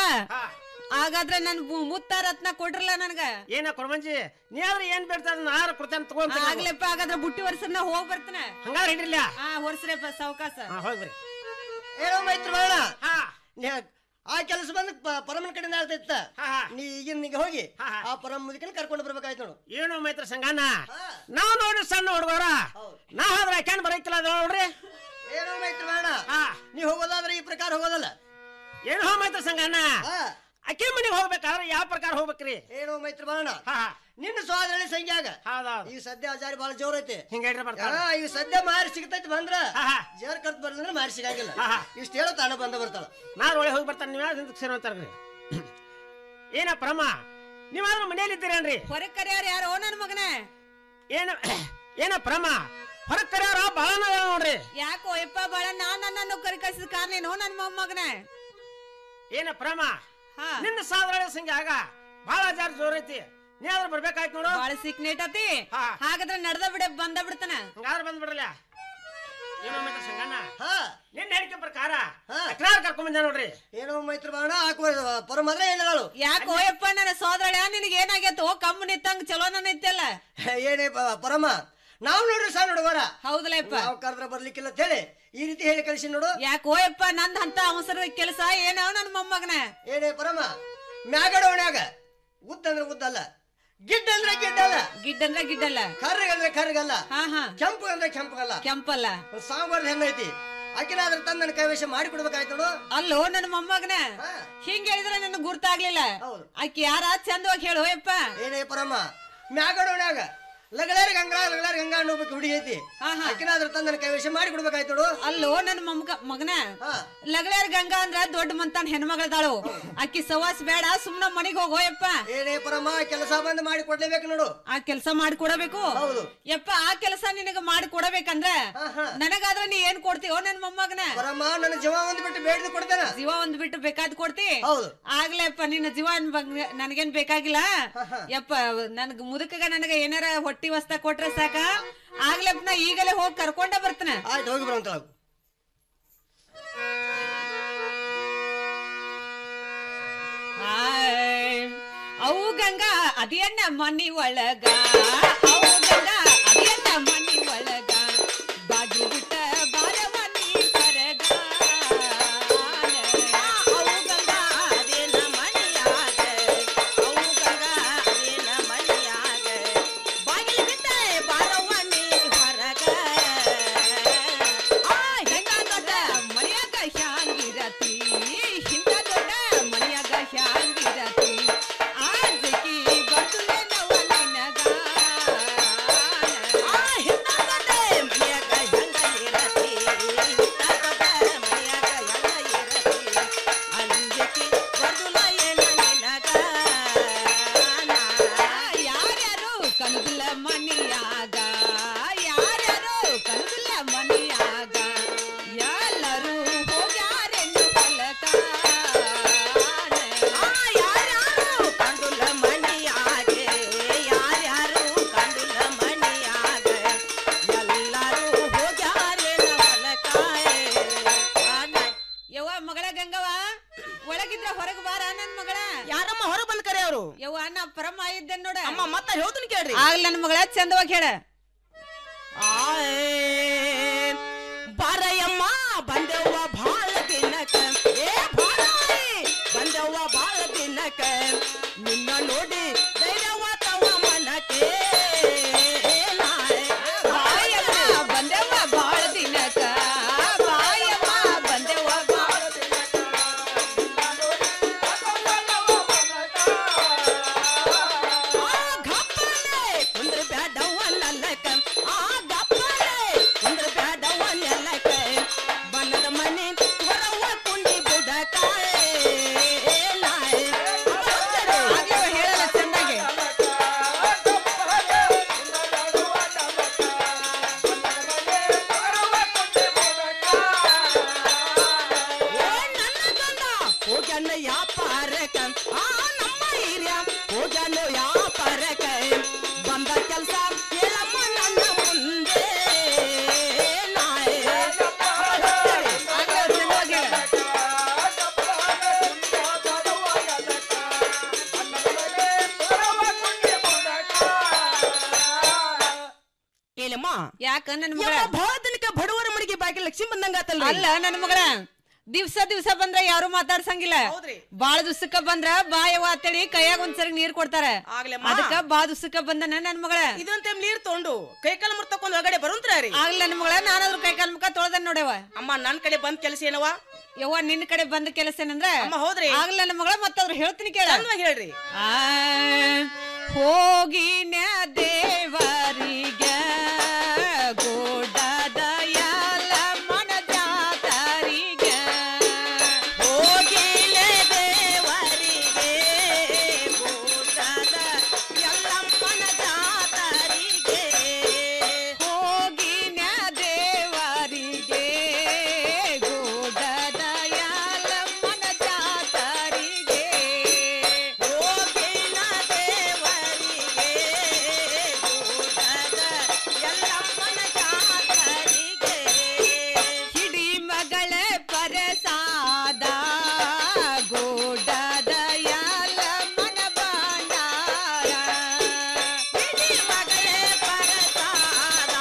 ಹಾಗಾದ್ರೆ ನನ್ ಮು- ಮುತ್ತ ರತ್ನ ಕೊಟ್ರಲ್ಲ ನನ್ಗ ಏನ ಕೊರವಂಜಿ ನೀ ಆದ್ರೆ ಏನ್ ಬೇಡ್ತಾಳ ನಾರ್ ಕೊಡ್ತೇನೆ ತಗೊಂತ ಆಗ್ಲಪ್ಪ ಹಾಗಾದ್ರೆ ಬುಟ್ಟಿ ವರ್ಷನ ಹೋಗ್ ಬರ್ತಾನೆ ಹಂಗಾದ್ರೆ ಹಿಡಿರ್ಲ ಹಾ ಹೊರ್ಸ್ರಪ್ಪ ಸಾವಕಾಸ ಹೋಗ್ರಿ ಏನೋ ಮೈತ್ರ ಬೇಡ ಆ ಕೆಲಸ ಬಂದು ಪ- ಪರಮನ ಕಡೆಯಿಂದ ಆಗ್ತೈತ ನೀ ಈಗಿನ ನಿಂಗೆ ಹೋಗಿ ಆ ಪರಮ ಮುದುಕನ ಕರ್ಕೊಂಡು ಬರ್ಬೇಕಾಯ್ತು ನೋಡು ಏನು ಮೈತ್ರ ಸಂಗಣ್ಣ ನಾವ್ ನೋಡಿ ಸಣ್ಣ ಹುಡುಗರ ನಾ ಆದ್ರೆ ಯಾಕೆ ಬರಕಿಲ್ಲ ಅದ ನೋಡ್ರಿ ಏನೋ ಏನೋ ಮೈತ್ರಿ ಬೇಡ ನೀ ಹೋಗೋದಾದ್ರೆ ಈ ಪ್ರಕಾರ ಹೋಗೋದಲ್ಲ ಏನು ಹೋಗ್ಮೈತ್ರ ಸಂಗಣ್ಣ ಅಕ್ಕಿ ಮನೆಗೆ ಹೋಗ್ಬೇಕಾದ್ರೆ ಯಾವ ಪ್ರಕಾರ ಹೋಗ್ಬೇಕ್ರಿ ಏನೋ ಮೈತ್ರಿ ಬೇಡ ನಿನ್ನ ಸೋದರಳಿ ಸಂಖ್ಯಾಗ ಈಗ ಸದ್ಯ ಹಜಾರಿ ಬಹಳ ಜೋರ್ ಐತಿ ಹಿಂಗೇಳ್ರಿ ಬರ್ತಾರ ಹಾ, ಈಗ ಸದ್ಯ ಮಾರಿ ಸಿಗ್ತೈತಿ ಬಂದ್ರ ಜೇರ್ ಕರ್ತ್ ಬರ್ಲಿಂದ್ರೆ ಮಾರಿ ಸಿಗಂಗಿಲ್ಲ ಇಷ್ಟ ಹೇಳೋ ತಾನ ಬಂದ ಬರ್ತಾಳ ನಾನು ಒಳಗೆ ಹೋಗಿ ಬರ್ತಾನೆ ನೀವು ಯಾರು ಸೇರೋ ಅಂತಾರ್ರಿ ಏನ ಪ್ರಮ ನೀವಾದ್ರೂ ಮನೇಲಿ ಇದ್ದೀರೇನ್ರಿ ಹೊರಗ್ ಕರೆಯವ್ರ ಯಾರೋ ನನ್ ಮಗನೇ ಏನ ಏನ ಪ್ರಮ ಹೊರಗ್ ಕರೆಯವ್ರ ಬಹಳ ನೋಡ್ರಿ ಯಾಕೋ ಯಪ್ಪ ಬಾಳ ನಾನ್ ನನ್ನನ್ನು ಕರಿ ಕಳ್ಸಿದ ಕಾರಣ ನನ್ ಮೊಮ್ಮಗನೇ ಏನ ಪ್ರಮ ನಿನ್ನ ಸಾಧಾರಣ ಸಂಖ್ಯೆ ಆಗ ಬಹಳ ಜಾರ್ ಜೋರ್ ಐತಿ ನೀ ಆದ್ರೂ ಬರ್ಬೇಕಾಯ್ತು ನೋಡು ಬಾಳ ಸಿಕ್ ನೇಟತಿ ಹಾಗಾದ್ರೆ ನಡ್ದ ಬಿಡ ಬಂದ ಬಿಡ್ತಾನ ಹಂಗಾದ್ರೆ ಬಂದ್ಬಿಡ್ರಲ್ಲ ಏನೋ ಮೈತ್ರ ಸಂಗಣ್ಣ ನಿನ್ನ ಹೇಳಿಕೆ ಪ್ರಕಾರ ಅಕ್ರಾರ್ ಕರ್ಕೊಂಡ್ ಬಂದ ನೋಡ್ರಿ ಏನೋ ಮೈತ್ರಿ ಬಾಣ ಹಾಕುವ ಪರಮದ್ರೆ ಏನಾಳು ಯಾಕೋ ಯಪ್ಪ ನನ್ನ ಸೋದರಳ ನಿನಗೆ ಏನಾಗೈತೋ ಕಮ್ಮು ನಿತ್ತಂಗ್ ಚಲೋ ನನ್ನ ಇತ್ತಲ್ಲ ಏನೇ ಪ- ಪರಮ ನಾವು ನೋಡ್ರಿ ಸಣ್ಣ ಹುಡುಗರ ಹೌದಲ್ಲಪ್ಪ ನಾವು ಕರೆದ್ರೆ ಬರ್ಲಿಕ್ಕಿಲ್ಲ ಅಂತ ಹೇಳಿ ಈ ರೀತಿ ಹೇಳಿ ಕಳಿಸಿ ನೋಡು ಯಾಕೋ ಯಪ್ಪ ನಂದ್ ಅಂತ ಅವಸರದ ಕೆಲಸ ಏನೋ ನನ್ ಮೊಮ್ಮಗನ ಏನೇ ಪರಮ ಮ್ಯಾಗಡ ಓಣ್ಯಾಗ ಉದ್ದ ಅಂದ್ರೆ ಉದ್ದಲ್ಲ ಗಿಡ್ಡ ಅಂದ್ರೆ ಗಿಡ್ಡಲ್ಲ ಗಿಡ್ಡ ಅಂದ್ರೆ ಗಿಡ್ಡಲ್ಲ ಕರ್ರಗ ಅಂದ್ರೆ ಕರ್ರಗಲ್ಲ ಹಾ ಹಾ ಕೆಂಪು ಅಂದ್ರೆ ಕೆಂಪಗಲ್ಲ ಕೆಂಪಲ್ಲ ಸಾಂಬಾರ್ ಹೆಣ್ಣೈತಿ ಆಕಿನ ಅದ್ರ ತಂದ ನನ್ನ ಕೈವಶ ಮಾಡಿ ಕೊಡ್ಬೇಕಾಯ್ತು ನೋಡು ಅಲ್ಲೋ ನನ್ನ ಮೊಮ್ಮಗನ ಹಿಂಗ್ ಹೇಳಿದ್ರೆ ನನ್ ಗುರ್ತಾಗ್ಲಿಲ್ಲ ಆಕಿ ಯಾರ ಚಂದವಾಗಿ ಹೇಳು ಯಪ್ಪ ಏನೇ ಪರಮ ಮ್ಯಾಗಡ ಓಣ್ಯಾಗ ಲಗಳಾರಿ ಗಂಗಾ ಲಗಳಾರಿ ಗಂಗಾ ಅನ್ನೋಬೇಕು ಹುಡುಗಿ ಐತಿ ಆಕಿನ ಅದ್ರ ತಂದ ನನ್ನ ಕೈವಶ ಮಾಡಿ ಕೊಡ್ಬೇಕಾಯ್ತು ನೋಡು ಅಲ್ಲೋ ನನ್ನ ಮೊಮ್ಮಗ ಮಗನ ಲಗಳಾರ ಗಂಗಾ ಅಂದ್ರ ದೊಡ್ಡ ಮಂತಾನ್ ಹೆಣ್ಮಗಳದಾಳು ಆಕಿ ಸವಾಸ್ ಬೇಡ ಸುಮ್ನ ಮನಿಗ್ ಹೋಗೋ ಯಪ್ಪ ಏನೇ ಪರಮ ಕೆಲಸ ಬಂದ್ ಮಾಡಿ ಕೊಡ್ಲೇಬೇಕು ನೋಡು ಆ ಕೆಲಸ ಮಾಡಿ ಕೊಡಬೇಕು ಹೌದು ಯಪ್ಪ ಆ ಕೆಲಸ ನಿನಗ ಮಾಡಿ ಕೊಡಬೇಕಂದ್ರ ನನಗಾದ್ರ ನೀ ಏನ್ ಕೊಡ್ತೀವೋ ನನ್ ಮೊಮ್ಮಗನ ಪರಮ ನನ್ನ ಜೀವ ಒಂದ್ ಬಿಟ್ಟು ಬೇಡ್ದು ಕೊಡ್ತೇನೆ ಜೀವ ಒಂದ್ ಬಿಟ್ಟು ಬೇಕಾದ್ ಕೊಡ್ತಿ ಹೌದು ಆಗ್ಲೇಪ್ಪ ನಿನ್ನ ಜೀವ ಅನ್ ಬಗ್ಗೆ ನನಗೇನ್ ಬೇಕಾಗಿಲ್ಲ ಯಪ್ಪ ನನ್ಗ ಮುದುಕಗ ನನಗ ಏನಾರ ಹೊಟ್ಟಿ ವಸ್ತ ಕೊಟ್ರೆ ಸಾಕ ಆಗ್ಲೇಪ್ಪ ನಾ ಈಗಲೇ ಹೋಗಿ ಕರ್ಕೊಂಡ ಬರ್ತನ ಆಯ್ತು ಹೋಗಿ ಬರೋಂತ ಅವು ಗಂಗಾ ಅದೇನ ಮನಿ ಒಳಗ ಅವು ಗಂಗಾ ಅದೇನ ಮನಿ ಒಳಗ ಬಾಗಿ ಬಿಟ್ಟ ಬಾರವನಿ ಕರಗ ಅವು ಗಂಗಾ ಅದೇನ ಮನಿಯಾಗ ಅವು ಗಂಗಾ ಅದೇನ ಮನಿಯಾಗ ಬಾಗಿಲು ಬಿಟ್ಟ ಬಾರವನಿ ಹೊರಗ ಆ ಹೆಂಗ ದೊಡ್ಡ ಮನಿಯಾಗ ಹ್ಯಾಂಗಿರತಿ ಹಿಂದ ದೊಡ್ಡ ಮನಿಯಾಗ ಹ್ಯಾಂಗಿರತಿ ಆಜಕಿ ಬರ್ತುಲೇನವ ನಿನಗ ಆ ಹಿಂದ ದೊಡ್ಡ ಮನಿಯಾಗ ಹ್ಯಾಂಗ ಇರತಿ ಹಿಂದ ದೊಡ್ಡ ಮನಿಯಾಗ ಹ್ಯಾಂಗ ಇರತಿ ಅಂಜಕಿ ಬರ್ತುಲ ಏನ ನಿನಗ ಯಾರ್ಯಾರು ಕನದಿಲ್ಲ ಮನಿಯಾಗ ಯಾರ್ಯಾರು ಕನದಿಲ್ಲ ಮನಿಯಾಗ ಎಲ್ಲರೂ ಹೋಗ್ಯಾರೆಂದು ಕಲಕ ಯಾರ್ಯಾರು ಕಂಡುಲ್ಲ ಮನಿಯಾಗ ಯಾರ್ಯಾರು ಕಂಡುಲ್ಲ ಮನಿಯಾಗ ಎಲ್ಲರೂ ಹೋಗ್ಯಾರೆಂದು ಕಲಕ ಯವ್ವ ಮಗಳ ಗಂಗವ್ವ ಒಳಗಿದ್ರ ಹೊರಗೆ ಬಾರ ನನ್ ಮಗಳ ಯಾರಮ್ಮ ಹೊರ ಬಂದ್ ಕರೆ ಅವರು ಯವ್ವ ನಾ ಪರಮ ಇದ್ದೆ ನೋಡ ಅಮ್ಮ ಮತ್ತ ಹೇಳ್ತೀನಿ ಕೇಳ್ರಿ ಆಗ್ಲ ನನ್ ಮಗಳ ಚಂದವಾಗಿ ಹೇಳ ಬಾರಯ್ಯಮ್ಮ ಬಂದೆವ್ವ ಭಾಳ ದಿನಕ ಏ ಬಾರಾಯಿ ಬಂದೆವ್ವ ಭಾಳ ದಿನಕ ನಿನ್ನ ನೋಡಿ ಧೈರ್ಯವ ತವ ಮನಕ್ಕೆ ಬಾಯಮ್ಮ ಬಂದೆವ್ವ ಬಾಳ ದಿನಕ ಬಾಯಮ್ಮ ಬಂದೆವ್ವ ಬಾಳ ಕುಂದ್ರ ಬ್ಯಾಡವ್ವ ನಲ್ಲಕ ಆ ಗಪ್ಪನೆ ಕುಂದ್ರ ಬ್ಯಾಡವ್ವ ನಲ್ಲಕ ಬಣ್ಣದ ಮನೆ ಹೊರವ್ವ ಕುಂಡಿ ಬುಡಕ ಹೇಳಲ್ಲ ಚಂದಾಗಿ ಹೋಗ್ಯಾನ ಯಾಪಾರಕ ಆ ನಮ್ಮ ಹಿರಿಯ ಹೋಗ್ಯಾನ ಯಾಪಾರಕ ಬಂದ ಕೆಲ್ಸ ಹೇಳಮ್ಮ ನನ್ನ ಮುಂದೆ ಏಲಮ್ಮ ಯಾಕ ನನ್ ಮಗಳ ಬಹಳ ದಿನಕ್ಕ ಬಡವರ ಮಡಿಗೆ ಬಾಗಿ ಲಕ್ಷ್ಮಿ ಬಂದಂಗ ಅಲ್ಲ ನನ್ ಮಗಳ ದಿವ್ಸ ದಿವ್ಸ ಬಂದ್ರ ಯಾರು ಮಾತಾಡ್ಸಂಗಿಲ್ಲ ಬಾಳ ದಿವ್ಸಕ್ಕ ಬಂದ್ರ ಬಾಯವ ಅಂತೇಳಿ ಕೈಯಾಗ ಒಂದ್ಸರಿ ನೀರ್ ಕೊಡ್ತಾರ ಅದಕ್ಕ ಬಾ ದಿವ್ಸಕ್ಕ ಬಂದನ ನನ್ ಮಗಳ ಇದೊಂದ್ ಟೈಮ್ ನೀರ್ ತೊಗೊಂಡು ಕೈ ಕಾಲ ಮುರ್ತಕೊಂಡ್ ಒಳಗಡೆ ಬರುಂತ್ರ ರೀ ಆಗ್ಲ ನನ್ ಮಗಳ ನಾನಾದ್ರೂ ಕೈ ಕಾಲ್ ಮುಖ ತೊಳ್ದ ನೋಡವ ಅಮ್ಮ ನನ್ ಕಡೆ ಬಂದ್ ಕೆಲಸ ಏನವ ಯವ್ವ ನಿನ್ನ ಕಡೆ ಬಂದ ಕೆಲಸ ಏನಂದ್ರೆ ಅಮ್ಮ ಹೌದ್ರಿ ಆಗ್ಲ ನಮ್ಮ ಮಗಳ ಮತ್ತವ್ರು ಹೇಳ್ತೀನಿ ಕೇಳ ಚಂದವಾಗಿ ಹೇಳ್ರಿ ಆ, ಹೋಗಿನ ದೇವರಿಗೆ ಗೋಡದ ಯಲ್ಲಮ್ಮನ ಜಾತರಿಗೆ ಹೋಗಿಲೆ ದೇವರಿಗೆ ಗೋಡದ ಯಲ್ಲಮ್ಮನ ಜಾತರಿಗೆ ಹೋಗಿನ ದೇವರಿಗೆ ಗೋಡದ ಯಲ್ಲಮ್ಮನ ಜಾತರಿಗೆ ಹೋಗಿನ ದೇವರಿಗೆ ಗೋಡದ ಯಲ್ಲಮ್ಮನ ಜಾತರಿಗೆ ಹಿಡಿ ಮಗಳ ಪರಸಾದ ಗೋಡದ ಯಲ್ಲಮ್ಮನ ಬಾಂಡಾರ ಹಿಡಿ ಮಗಳೇ ಪರಸಾದ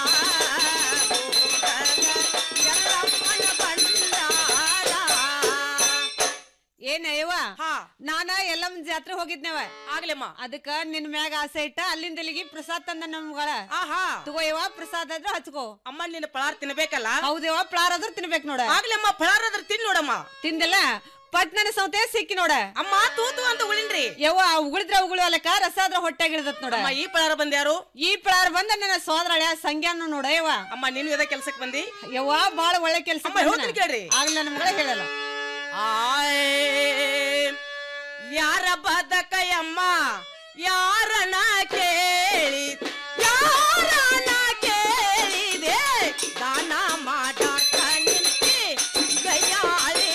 ಗೋಡದ ಯಲ್ಲಮ್ಮನ ಭಂಡಾರ ಏನಯ್ಯವ ನಾನ ಎಲ್ಲಮ್ಮ ಜಾತ್ರೆ ಹೋಗಿದ್ನೇವ ಆಗ್ಲೇಮ್ಮ ಅದಕ್ಕ ನಿನ್ ಮ್ಯಾಗ ಆಸೆ ಇಟ್ಟ ಅಲ್ಲಿಂದ ಇಲ್ಲಿಗೆ ಪ್ರಸಾದ್ ತಂದ ನಮ್ಗಳ ಆಹಾ ತಗೋಯವ ಪ್ರಸಾದ್ ಆದ್ರ ಹಚ್ಕೋ ಅಮ್ಮ ನಿನ್ನ ಪಳಾರ್ ತಿನ್ಬೇಕಲ್ಲ ಹೌದೇವ ಪ್ಲಾರ್ ಆದ್ರ ತಿನ್ಬೇಕು ನೋಡ ಆಗ್ಲೇಮ್ಮ ಪಳಾರ್ ಆದ್ರ ತಿನ್ ನೋಡಮ್ಮ ತಿಂದಲ್ಲ ಪಟ್ನನ ಸೌತೆ ಸಿಕ್ಕಿ ನೋಡ ಅಮ್ಮ ತೂತು ಅಂತ ಉಳಿನ್ರಿ ಯವ್ವ ಉಗುಳಿದ್ರ ಉಗುಳು ಅಲ್ಲಕ ರಸ ಆದ್ರ ಹೊಟ್ಟೆಗೆ ಇಳ್ದತ್ ನೋಡ ಅಮ್ಮ ಈ ಪಳಾರ ಬಂದ್ಯಾರು ಈ ಪ್ಲಾರ್ ಬಂದ ನನ್ನ ಸೋದರ ಹಳೆಯ ಸಂಜ್ಞಾನು ನೋಡ ಯವ್ವ ಅಮ್ಮ ನೀನು ಇದ ಕೆಲ್ಸಕ್ಕೆ ಬಂದಿ ಯವ್ವ ಬಾಳ ಒಳ್ಳೆ ಕೆಲ್ಸ ಅಮ್ಮ ಹೇಳ್ತೀನಿ ಕೇಳ್ರಿ ಆಗ್ಲ ನನ್ನ ಮಗಳ ಹೇಳಲ್ಲ ಆಯ್ ಯಾರ ಬದಕಯಮ್ಮ ಯಾರನ ಕೇಳಿ ಯಾರನ ಕೇಳಿದೆ ದಾನ ಮಾಡಾಕ ನಿಂತಿ ಗಯಾಳಿ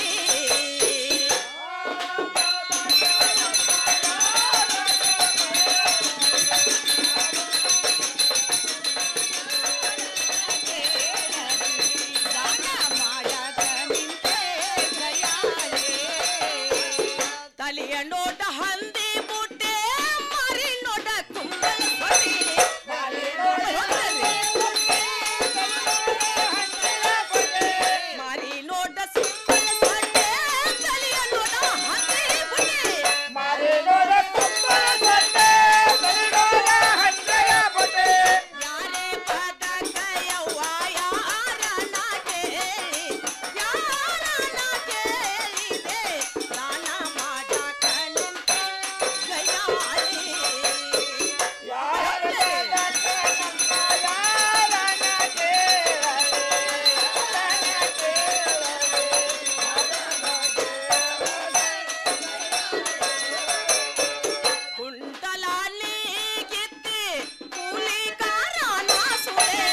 ತಲೆಯ ನೋಟ ಹಂದಿ ಬುಟ್ಟೆ ಮರಿ ನೋಟ ಕುಂಬಳ ಹೊಡಿ. ಮರಿ ನೋಟ ಸುಂಬಳ ಸೊಟ್ಟೆ, ತಲೆಯ ನೋಟ ಹಂದಿ ಬುಟ್ಟೆ. ಯಾರೇ ಬದಕಯವ್ವ ಯಾರನ ಕೇಳಿ, ಯಾರನ ಕೇಳಿದೆ, ದಾನ ಮಾಡಾಕ ನಿಂತೆ ಗಯಾಳಿ. ಕುಂಟಲಾಲಿ ಕಿತ್ತಿ ಕೂಲಿಕಾರನ ಸುಳೆ.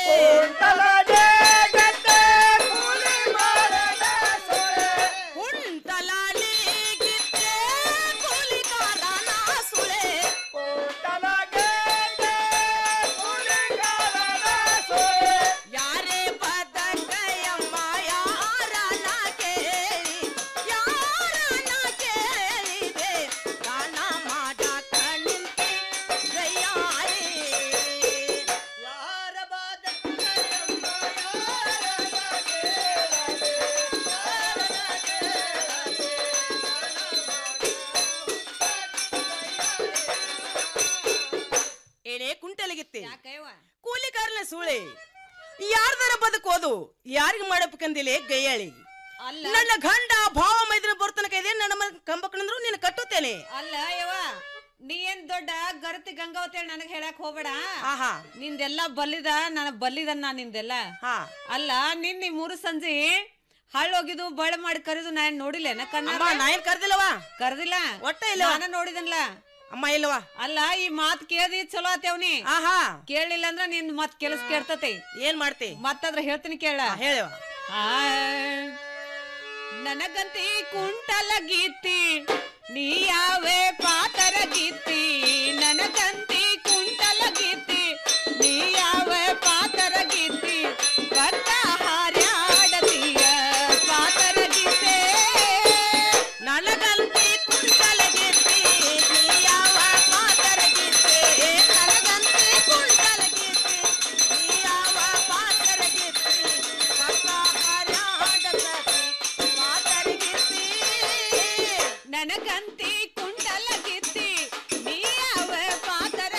ಕುಂಟಲಾಲಿ ಕಿತ್ತಿ ಕೂಲಿಕಾರನ ಸುಳೆ. ಯಾರೇ ಬದಕಯಮ್ಮ ಯಾರನ ಕೇಳಿ ಯಾರನ ಕೇಳಿದೆ ದಾನ ಮಾಡಾಕ ನಿಂತೆ ಗಯಾಳಿ. ಯಾರ ಬದಕಯಮ್ಮ ಏನೇ ಕುಂಟಲಿಗಿತ್ತೆ ಕೂಲಿಕಾರನ ಸೂಳೆ ಯಾರ್ದಾರ ಬದುಕೋದು ಯಾರಿಗ ಮಾಡಬೇಕಂದಿಲೆ ಗಯ್ಯಾಳಿ ನನ್ನ ಗಂಡ ಭಾವ ಮೈದನ ಬರ್ತನಕ ಇದೆ ನನ್ನ ಮನೆ ಕಂಬಕ್ಕಂದ್ರು ನೀನು ಕಟ್ಟುತ್ತೇನೆ ಅಲ್ಲ ಯವ್ವ ನೀ ಏನ್ ದೊಡ್ಡ ಗರತಿ ಗಂಗಾವತಿ ನನಗ್ ಹೇಳಕ್ ಹೋಗ್ಬೇಡ ಆಹಾ ನಿಂದೆಲ್ಲ ಬಲ್ಲಿದ ನನ್ನ ಬಲ್ಲಿದನ್ನ ನಿಂದೆಲ್ಲ ಅಲ್ಲ ನಿನ್ನೆ ಮೂರು ಸಂಜೆ ಹಳ್ಳೋಗಿದ್ದು ಬಳ ಮಾಡಿ ಕರೆದು ನಾನ್ ನೋಡಿಲ್ಲ ಕಣ್ಣ ಅಮ್ಮ, ನಾ ಏನ್ ಕರ್ದಿಲ್ಲವಾ ಕರ್ದಿಲ್ಲ ಒಟ್ಟ ಇಲ್ಲವಾ? ನಾನ ನೋಡಿದನ್ಲ ಅಮ್ಮ ಇಲ್ಲವಾ ಅಲ್ಲ ಈ ಮಾತ್ ಕೇಳ್ದಿ ಚಲೋ ಆತೇವ್ನಿ ಆಹಾ ಕೇಳಿಲ್ಲ ಅಂದ್ರ ನಿನ್ ಮತ್ ಕೆಲಸ ಕೇಳ್ತತಿ ಏನ್ ಮಾಡ್ತಿ ಮತ್ತದ್ರ ಹೇಳ್ತೀನಿ ಕೇಳ ಹೇಳವ ನನಗಂತಿ ಕುಂಟಲ ಗೀತಿ ನೀ ಯಾವೇ ಪಾತರ ಗೀತಿ ನನಗಂತಿ ಕುಂಟಲ ಗೀತಿ ನೀ ಯಾವೇ ಪಾತರ ಗೀತಿ ಕಟ್ಟ ಹಾರ್ಯಾಡತೀಯ ಪಾತರ ಗೀತೆ ನನಗಂತಿ ಕುಂಟಲ ಗೀತಿ ನೀ ಯಾವ ಪಾತರ ಗೀತೆ ನನಗಂತಿ ಕುಂಟಲ ಗೀತಿ ನೀ ಯಾವ ಪಾತರ ಗೀತಿ ಪಕ್ಕ ಹರ್ಯಾಡತತಿ ಪಾತರ ಗೀತಿ ನನಗಂತಿ ಕುಂಟಲ ಗೀತಿ ನೀ ಯಾವ ಪಾತರ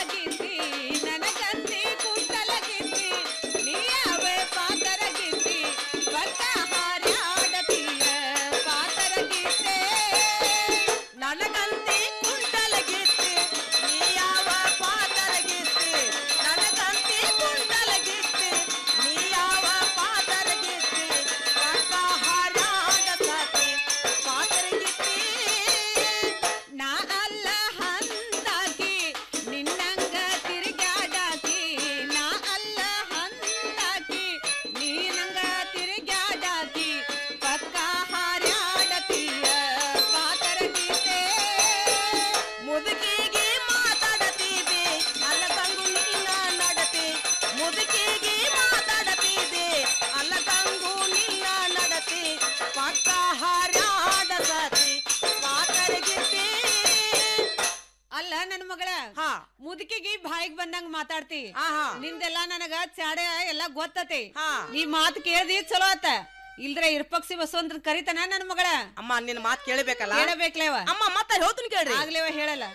ಮುದುಕಿಗೆ ಬಾಯಿಗೆ ಬಂದಂಗ ಮಾತಾಡ್ತಿ ನಿಂದೆಲ್ಲ ನನಗ ಚಾಡೆ ಎಲ್ಲ ಗೊತ್ತತಿ ನೀ ಮಾತು ಕೇಳ್ದಿ ಚಲೋ ಆತ ಇಲ್ದ್ರೆ ಇರ್ಪಕ್ಷಿ ಬಸವಂತ ಕರಿತಾನ ನನ್ ಮಗಳ ಅಮ್ಮ ನಿನ್ನ ಮಾತು ಕೇಳಬೇಕಲ್ಲ ಕೇಳಬೇಕ್ಲೇವ ಅಮ್ಮ ಮತ್ತೆ ಹೇಳ್ತೀನಿ ಕೇಳ್ರಿ ಆಗ್ಲೇವ ಹೇಳಲ್ಲ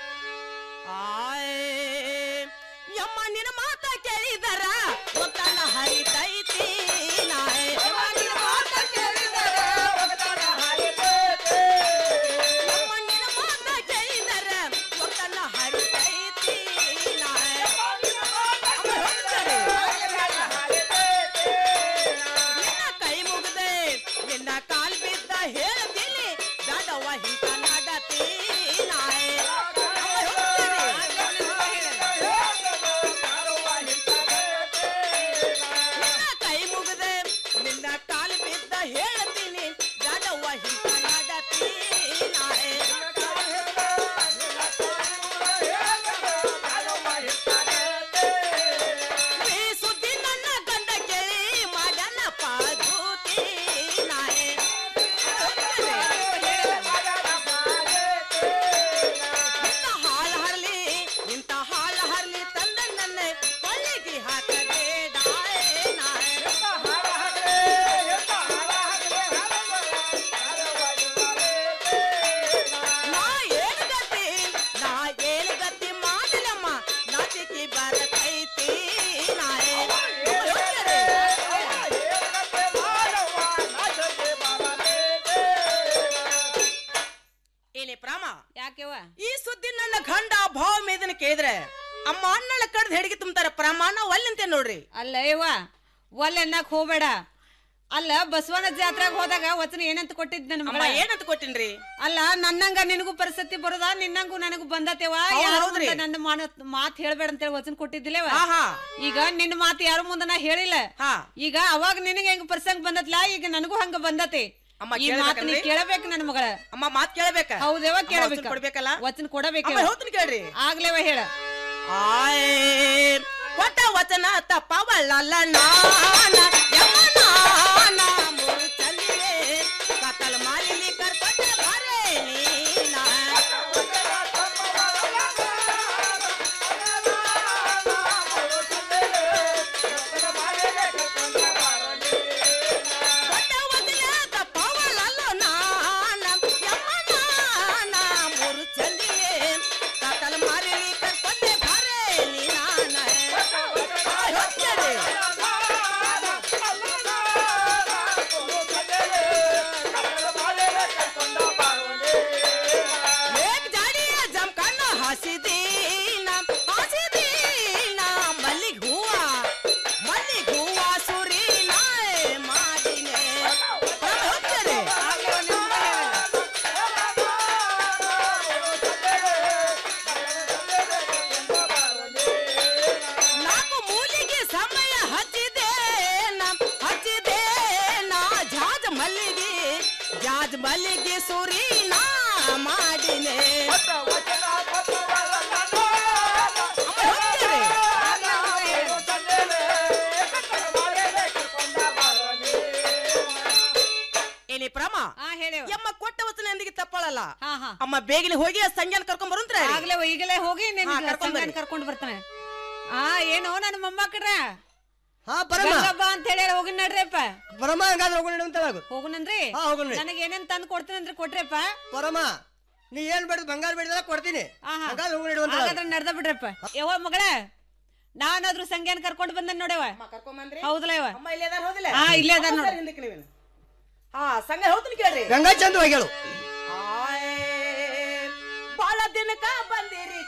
ಆಯ್ ಯಮ್ಮ ನಿನ್ನ ಮಾತ ಕೇಳಿದರ ಒತ್ತಲ ಹರಿತೈತಿ ನಾಯ್ ಯಮ್ಮ ನಿನ್ನ ಮಾತ ಕೇಳಿದರ ಒತ್ತಲ ಹರಿತೈತಿ ಯಮ್ಮ ನಿನ್ನ ಮಾತ ಕೇಳಿದರ ಒತ್ತಲ ಹರಿತೈತಿ ನಾಯ್ ಅಮ್ಮ ಹೋಗ್ತಾರೆ. ನಿನ್ನ ಕೈ ಮುಗ್ದೆ ನಿನ್ನ ಕಾಲ್ ಬಿದ್ದ ಹೇಳ್ತೀನಿ ದಾಡವ್ವ ಹಿಂತ ನಡತಿ ನಾಯ್ ಅಮ್ಮ ಹೋಗ್ತಾರೆ. ನಿನ್ನ ಕೈ ಮುಗ್ದೆ ನಿನ್ನ ಕಾಲು ಬಿದ್ದ ಹೇಳ್ತೀನಿ ಜಾಡವ್ವ ಹಿಂತ ನಡತಿ ನಾಯ್ ಈ ಸುದ್ದಿ ನನ್ನ ಗಂಡ ಕೇಳಿ ಮಾಡನ ಪಾದೂತಿ ನಾಯ್ ಇಂಥ ಹಾಳು ಹರ್ಲಿ ಇಂಥ ಹಾಳು ಹರ್ಲಿ ತಂದ ನನ್ನ ಕೊಳ್ಳಿಗೆ ಹಾಕಬೇಡ ನಾಯ್ ನಾ ಏನ್ ಗತಿ ನಾ ಏನ್ ಗತಿ ಮಾಡಲಮ್ಮ ನಾಚಿಕೆ ಬರತೈತಿ ನಾಯ್ ಏನೇ ಪ್ರಾಮ ಯಾಕೆವ ಈ ಸುದ್ದಿ ನನ್ನ ಗಂಡ ಭಾವ ಮೇದನ ಕೇಳಿದ್ರೆ ಅಮ್ಮ ಅಣ್ಣಳ ಕಡ್ದು ಹೆಡಿಗೆ ತುಂಬ್ತಾರ ಪ್ರಮಾಣ ಒಲ್ಲಂತೆ ನೋಡ್ರಿ ಅಲ್ಲ ಇವ ಒಲ್ ಎನ್ನಕ್ ಹೋಗ್ಬೇಡ ಅಲ್ಲ ಬಸವನ ಜಾತ್ರೆಗೆ ಹೋದಾಗ ವಚನ ಏನಂತ ಕೊಟ್ಟಿದ್ ನನ್ನ ಅಮ್ಮ ಮಗಳ ಏನಂತ ಕೊಟ್ಟಿನ್ರಿ ಅಲ್ಲ ನನ್ನಂಗ ನಿನಗೂ ಪರಿಸ್ಥಿತಿ ಬರೋದ ನಿನ್ನಂಗೂ ನನಗೂ ಬಂದತೇವ ಹೌದ್ ಯಾರು ಹೌದ್ರಿ. ಮುಂದೆ ನನ್ನ ಮಾನ- ಮಾತ್ ಹೇಳ್ಬೇಡ ಅಂತೇಳಿ ವಚನ ಕೊಟ್ಟಿದ್ದಿಲ್ಲವ ಆಹಾ. ಈಗ ನಿನ್ನ ಮಾತು ಯಾರು ಮುಂದೆ ನಾ ಹೇಳಿಲ್ಲ ಈಗ ಅವಾಗ ನಿನಗೆ ಹೆಂಗ್ ಪ್ರಸಂಗ ಬಂದತ್ಲ ಈಗ ನನಗೂ ಹಂಗ ಬಂದತೆ ಅಮ್ಮ ಈ ಮಾತು ನೀ ಕೇಳ್ಬೇಕನ್ರಿ? ಕೇಳಬೇಕು ನನ್ನ ಮಗಳ ಅಮ್ಮ ಮಾತ್ ಕೇಳಬೇಕ ಹೌದೇವ ಅಮ್ಮ ಕೇಳಬೇಕು ವಚನ ಕೊಡ್ಬೇಕಲ್ಲ? ವಚನ ಕೊಡಬೇಕು ಅಮ್ಮ ಹೇಳ್ತೀನಿ ಕೇಳ್ರಿ ಆಗ್ಲೇವ ಹೇಳ ಆಯ್ ಕೊಟ್ಟ ವಚನ ತಪ್ಪವಲ್ಲ ನಾನ ಯಮನಾನ ಮುರುಚಲಿಯೇ ಕತ್ತಲ ಮಾಲಿಲಿ ಕರ್ಕೊಟ್ಟ ಬರೇ ನೀನ ಕೊಟ್ಟ ವಚನ ತಪ್ಪವಲ್ಲ ನಾನ ಯಮನಾನ ಮುರುಚಲಿಯೇ ಕತ್ತಲ ಮಾಲಿಲಿ ಕರ್ಕೊಟ್ಟ ಬರೇ ನೀನ एक झाड़िया जमकाना हंसी दीना हंसी दीना मल्लिक हुआ मल्लिक हुआ सुरीना ए मादिने हम होते रे ನಾಲ್ಕು ಮೂಲಿಗೆ ಸಮಯ ಹಚ್ಚಿದೇನ ಹಚ್ಚಿದೇನ ಜಾಜ ಮಲ್ಲಿಗೆ ಜಾಜ ಮಲ್ಲಿಗೆ ಸುರೀನ ಮಾಡಿನೆ ಏನೇ ಪ್ರಮ ಎಮ್ಮ ಕೊಟ್ಟ ವಚನ ಎಂದಿಗೆ ತಪ್ಪಳಲ್ಲ ಅಮ್ಮ ಬೇಗನೆ ಹೋಗಿ ಆ ಸಂಜೆನ ಕರ್ಕೊಂಡ್ ಬರುಂತ್ರ ಆಗ್ಲೇ ಈಗಲೇ ಹೋಗಿ ನಿನ್ನ ಹಾ, ಕರ್ಕೊಂಡ್ ಬರ್ರಿ. ಸಂಗನ್ ಕರ್ಕೊಂಡ್ ಬರ್ತಾನೆ ಆ ಏನೋ ನನ್ನ ಮೊಮ್ಮಕ್ಕಳ್ರ ಹಾ ಪರಮ ಗಂಗಬ್ಬ ಅಂತ ಹೇಳಿ ಹೋಗಿ ನಡ್ರಿಪ್ಪ ಪರಮ ಹಂಗಾದ್ರೆ ಹೋಗೋಣ ಅಂತ ಹೇಳು. ಹೋಗುನಂದ್ರಿ ಹಾ, ಹೋಗುಣ್ರಿ. ನನಗೆ ಏನೇನ್ ತಂದು ಕೊಡ್ತೀನಿ ಅಂದ್ರೆ ಕೊಟ್ರಿಪ್ಪ ಪರಮ ನೀ ಏನ್ ಬೇಡ ಬಂಗಾರ ಬೇಡದಲ್ಲ ಕೊಡ್ತೀನಿ ಹಂಗಾದ್ರೆ ಹೋಗೋಣ ಅಂತ ಹೇಳು. ಹಾಗಾದ್ರೆ ನಡ್ದ ಬಿಡ್ರಪ್ಪ ಯವ್ವ ಮಗಳ ನಾನಾದ್ರೂ ಸಂಗ್ಯಾನ ಕರ್ಕೊಂಡು ಬಂದ ನೋಡವ ಹೌದಲ್ಲ ಇವ ಅಮ್ಮ ಇಲ್ಲೇ ಅದಾರ ಹೋದಿಲ್ಲ ಹಾ, ಇಲ್ಲೇ ಅದಾರ್ ನೋಡು. ಅಮ್ಮ ಹಿಂದಕ್ಕೆ ನೀವೇನು? ಹಾ ಸಂಘ ಹೋಗ್ತೀನಿ ಕೇಳ್ರಿ ಗಂಗಾ ಚಂದ ಹೇಳು ಬಾಳ ದಿನಕ ಬಂದಿರ